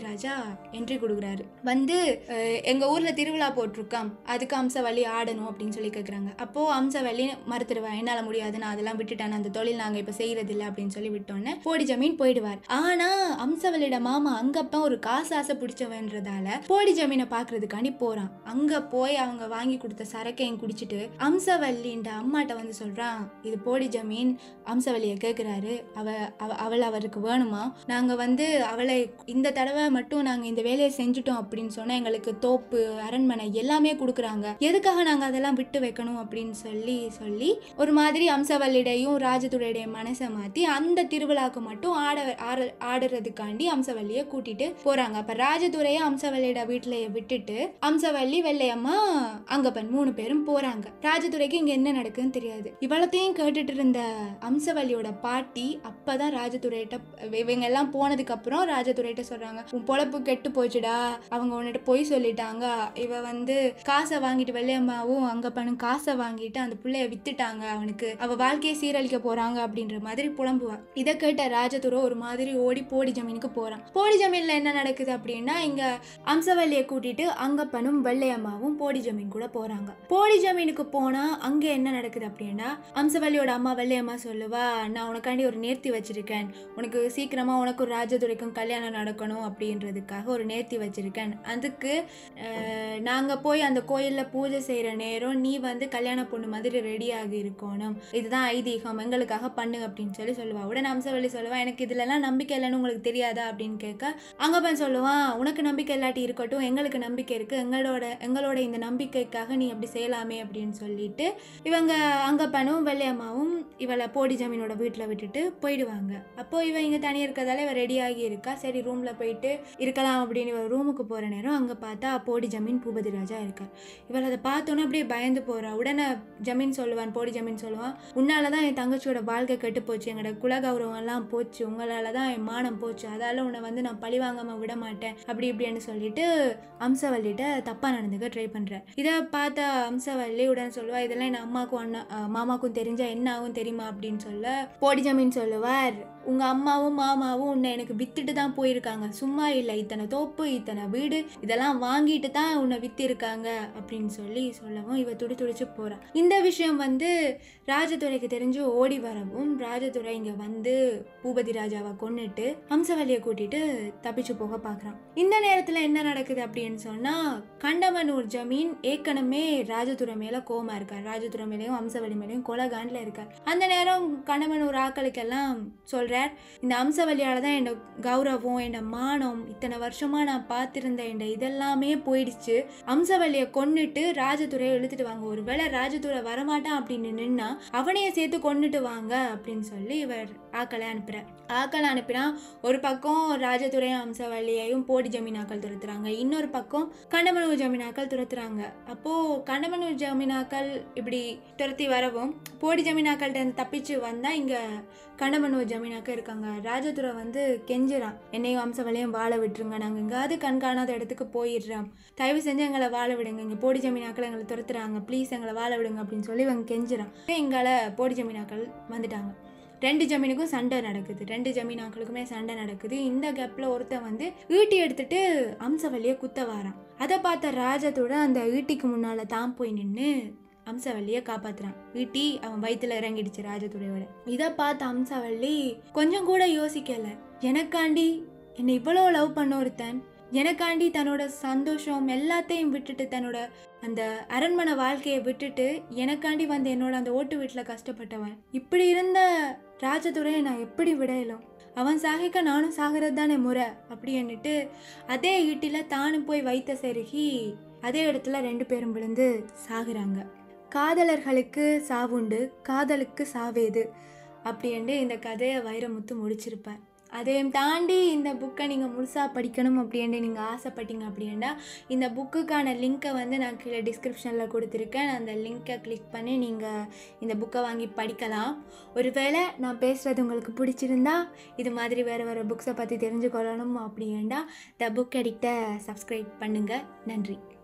Speaker 1: ராஜா என்ட்ரி கொடுக்குறாரு வந்து அஹ், எங்க ஊர்ல திருவிழா போட்டிருக்காம் அதுக்கு அம்சவள்ளி ஆடணும் அப்படின்னு சொல்லி கேட்குறாங்க அப்போ அம்சவள்ளி மறுத்துடுவா என்னால முடியாது நான் அதெல்லாம் விட்டுட்டேன் அந்த தொழில் நாங்க இப்ப செய்யறது இல்லை அப்படின்னு சொல்லி விட்டோன்னே போடி ஜமீன் போயிடுவார் ஆனா அம்சவள்ளியோட மாமா அங்கப்ப ஒரு காசு ஆசை பிடிச்சவன்றதால போடி ஜமீனை பாக்குறதுக்காண்டி போறான் அங்க போய் அவங்க வாங்கி கொடுத்த சரக்கையும் குடிச்சிட்டு அம்சவல்லின்ற அம்மாட்ட வந்து சொல்றான் இது போடி ஜமீன் அம்சவல்லியை கேட்குறாரு அவ அவ அவள் அவருக்கு வேணுமா நாங்க வந்து அவளை இந்த தடவை மட்டும் நாங்க இந்த வேலையை செஞ்சுட்டோம் அப்படின்னு சொன்னா எங்களுக்கு தோப்பு அரண்மனை எல்லாமே கொடுக்குறாங்க எதுக்காக நாங்க அதெல்லாம் விட்டு வைக்கணும் அப்படின்னு சொல்லி சொல்லி ஒரு மாதிரி அம்சவல்லிடையும் ராஜதுரையுடைய மனசை மாத்தி அந்த திருவிழாக்கு மட்டும் ஆட ஆட- ஆடுறதுக்காண்டி அம்சவல்லியை கூட்டிட்டு போறாங்க அப்ப ராஜதுரையை அம்சவல்லியோட வீட்டுல விட்டுட்டு அம்சவல்லி வெள்ளையம்மா அங்கப்பன் மூணு பேரும் போறாங்க ராஜதுரைக்கு இங்க என்ன நடக்குதுன்னு தெரியாது இவ்வளத்தையும் கேட்டுட்டு இருந்த அம்சவல்லியோட பாட்டி அப்பதான் ராஜதுரையிட்ட இவங்க எல்லாம் போனதுக்கு அப்புறம் ராஜதுரையிட்ட சொல்றாங்க உன் பொழப்பு கெட்டு போச்சுடா அவங்க உன்னிட்ட பொய் சொல்லிட்டாங்க இவ வந்து காசை வாங்கிட்டு வெள்ளையம்மாவும் அங்கப்பனும் காசை வாங்கிட்டு அந்த பிள்ளைய வித்துட்டாங்க அவனுக்கு அவ வாழ்க்கையை சீரழிக்க போறாங்க அப்படின்ற மாதிரி புலம்புவா இதை கேட்ட ராஜதுரை ஒரு மாதிரி ஓடி போடி ஜமீனுக்கு போறான் போடி ஜமீன்ல என்ன நடக்குது அப்படின்னா இங்க அம்சவல்லியை கூட்டிட்டு அங்கப்பனும் வெள்ளையம்மாவும் போடி ஜமீன் கூட போறாங்க போடி ஜமீனுக்கு போனா அங்க என்ன நடக்குது அப்படின்னா அம்சவல்லியோட அம்மா வெள்ளையம்மா சொல்லுவா நான் உனக்காண்டி ஒரு நேர்த்தி வச்சிருக்கேன் உனக்கு சீக்கிரமா உனக்கு ஒரு ராஜதுரைக்கும் கல்யாணம் நடக்கணும் அப்படின்றதுக்காக ஒரு நேர்த்தி வச்சிருக்கேன் அதுக்கு அஹ், நாங்க போய் அந்த கோயில்ல பூஜை செய்யற நேரம் நீ வந்து கல்யாண பொண்ணு மாதிரி ரெடி ஆகி இருக்கணும் இதுதான் ஐதீகம் எங்களுக்காக பண்ணு அப்படின்னு சொல்லி சொல்லுவா உடனே அம்சவல்லி சொல்லுவா எனக்கு இதுலலாம் நம்பிக்கை இல்லைன்னு உங்களுக்கு தெரியாதா அப்படின்னு கேட்க அங்கப்பன் சொல்லுவான் உனக்கு நம்பிக்கை இல்லாட்டி இருக்கட்டும் எங்களுக்கு நம்பிக்கை இருக்கு எங்களோட எங்களோட இந்த நம்பிக்கைக்காக நீ அப்படி செய்யலாமே அப்படின்னு சொல்லிட்டு இவங்க அங்கப்பனும் வெள்ளையம்மாவும் இவளை போடி ஜமீனோட வீட்டில் விட்டுட்டு போயிடுவாங்க அப்போ இவ இங்கே தனியாக இருக்கிறதால இவ ரெடி ஆகி இருக்கா சரி ரூமில் போயிட்டு இருக்கலாம் அப்படின்னு இவ ரூமுக்கு போகிற நேரம் அங்கே பார்த்தா போடி ஜமீன் பூபதி ராஜா இருக்கார் இவள் அதை பார்த்தோன்னே அப்படியே பயந்து போறா உடனே ஜமீன் சொல்லுவான் போடி ஜமீன் சொல்லுவான் உன்னால தான் என் தங்கச்சியோட வாழ்க்கை கெட்டு போச்சு எங்களோட குலகௌரவம் எல்லாம் போச்சு உங்களால தான் என் மானம் போச்சு அதால உன்னை வந்து நான் பழி வாங்காம விட மாட்டேன் அப்படி இப்படின்னு சொல்லிட்டு அம்சவல்லிட்ட தப்பா நடந்துக்க ட்ரை பண்றேன் இதை பார்த்த அம்சவல்லி உடனே சொல்லுவா இதெல்லாம் என் அம்மாக்கும் அண்ணா அஹ் மாமாக்கும் தெரிஞ்சா என்ன ஆகும் தெரியுமா அப்படின்னு சொல்ல போடி ஜமீன் சொல்லுவார் உங்க அம்மாவும் மாமாவும் உன்னை எனக்கு வித்துட்டு தான் போயிருக்காங்க சும்மா இல்லை இத்தனை தோப்பு இத்தனை வீடு இதெல்லாம் வாங்கிட்டு தான் உன்னை வித்து இருக்காங்க அப்படின்னு சொல்லி சொல்லவும் இவ துடி துடிச்சு போறா இந்த விஷயம் வந்து ராஜதுரைக்கு தெரிஞ்சு ஓடி வரவும் ராஜதுரை இங்க வந்து பூபதி ராஜாவை கொன்னுட்டு ஹம்சவல்லியை கூட்டிட்டு தப்பிச்சு போக பார்க்கறான் இந்த நேரத்துல என்ன நடக்குது அப்படின்னு சொன்னா கண்டமனூர் ஜமீன் ஏற்கனவே ராஜதுரை மேல கோமா இருக்கார் ராஜதுரை மேலேயும் ஹம்சவல்லி மேலேயும் கொலகாண்டில் இருக்கார் அந்த நேரம் கண்டமனூர் ஆக்களுக்கெல்லாம் சொல்றார் இந்த அம்சவல்லியால தான் என்னோட கௌரவம் என்னோட மானம் இத்தனை வருஷமா நான் பார்த்திருந்த என் இதெல்லாமே போயிடுச்சு அம்சவல்லியை கொன்னுட்டு ராஜதுரையை இழுத்துட்டு வாங்க ஒருவேளை ராஜதுரை வரமாட்டான் அப்படின்னு நின்னா அவனையே சேர்த்து கொன்னுட்டு வாங்க அப்படின்னு சொல்லி இவர் ஆக்களை அனுப்புறார் ஆக்களை அனுப்பினா ஒரு பக்கம் ராஜதுரையும் அம்சவல்லியையும் போடி ஜமீனாக்கள் துரத்துறாங்க இன்னொரு பக்கம் கண்டமனூர் ஜமீனாக்கள் துரத்துறாங்க அப்போ கண்டமனூர் ஜமீனாக்கள் இப்படி துரத்தி வரவும் போடி ஜமீனாக்கள்கிட்ட இருந்து தப்பிச்சு வந்தா இங்க கண்டமனூர் ஜமீனாக்கள் இருக்காங்க ராஜதுரை வந்து கெஞ்சுறான் என்னையும் அம்சவல்லியும் வாழ விட்டுருங்க நாங்க எங்காவது கண்காணாத இடத்துக்கு போயிடுறோம் தயவு செஞ்சு எங்களை வாழ விடுங்க இங்க போடி ஜமீனாக்கள் எங்களை துரத்துறாங்க ப்ளீஸ் எங்களை வாழ விடுங்க அப்படின்னு சொல்லி இவங்க கெஞ்சுறான் எங்களை போடி ஜமீனாக்கள் வந்துட்டாங்க ரெண்டு ஜமீனுக்கும் சண்டை நடக்குது ரெண்டு ஜமீனாக்களுக்குமே சண்டை நடக்குது இந்த கேப்பில் ஒருத்தன் வந்து ஈட்டி எடுத்துட்டு அம்சவல்லியை குத்த வாரான் அதை பார்த்த ராஜத்தோட அந்த ஈட்டிக்கு முன்னால தான் போய் நின்று அம்சவல்லியை காப்பாத்துறான் ஈட்டி அவன் வயித்துல இறங்கிடுச்சு ராஜதுரையோட இதை பார்த்த அம்சவல்லி கொஞ்சம் கூட யோசிக்கல எனக்காண்டி என்னை இவ்வளோ லவ் பண்ண ஒருத்தன் எனக்காண்டி தன்னோட சந்தோஷம் எல்லாத்தையும் விட்டுட்டு தன்னோட அந்த அரண்மனை வாழ்க்கையை விட்டுட்டு எனக்காண்டி வந்து என்னோட அந்த ஓட்டு வீட்டில் கஷ்டப்பட்டவன் இப்படி இருந்த ராஜதுரையை நான் எப்படி விடையலும் அவன் சாகிக்க நானும் சாகிறது தானே முறை அப்படின்னுட்டு அதே ஈட்டில தானும் போய் வைத்த செருகி அதே இடத்துல ரெண்டு பேரும் விழுந்து சாகுறாங்க காதலர்களுக்கு சாவுண்டு காதலுக்கு சாவேது அப்படின்ட்டு இந்த கதையை வைரமுத்து முடிச்சிருப்பார் அதையும் தாண்டி இந்த புக்கை நீங்கள் முழுசாக படிக்கணும் அப்படின்ட்டு நீங்கள் ஆசைப்பட்டீங்க அப்படின்னா இந்த புக்குக்கான லிங்க்கை வந்து நான் கீழே டிஸ்கிரிப்ஷனில் கொடுத்துருக்கேன் அந்த லிங்க்கை கிளிக் பண்ணி நீங்கள் இந்த புக்கை வாங்கி படிக்கலாம் ஒருவேளை நான் பேசுகிறது உங்களுக்கு பிடிச்சிருந்தா இது மாதிரி வேறு வேறு புக்ஸை பற்றி தெரிஞ்சுக்கொள்ளணும் அப்படின்னா த புக் எடிக்டை சப்ஸ்கிரைப் பண்ணுங்கள் நன்றி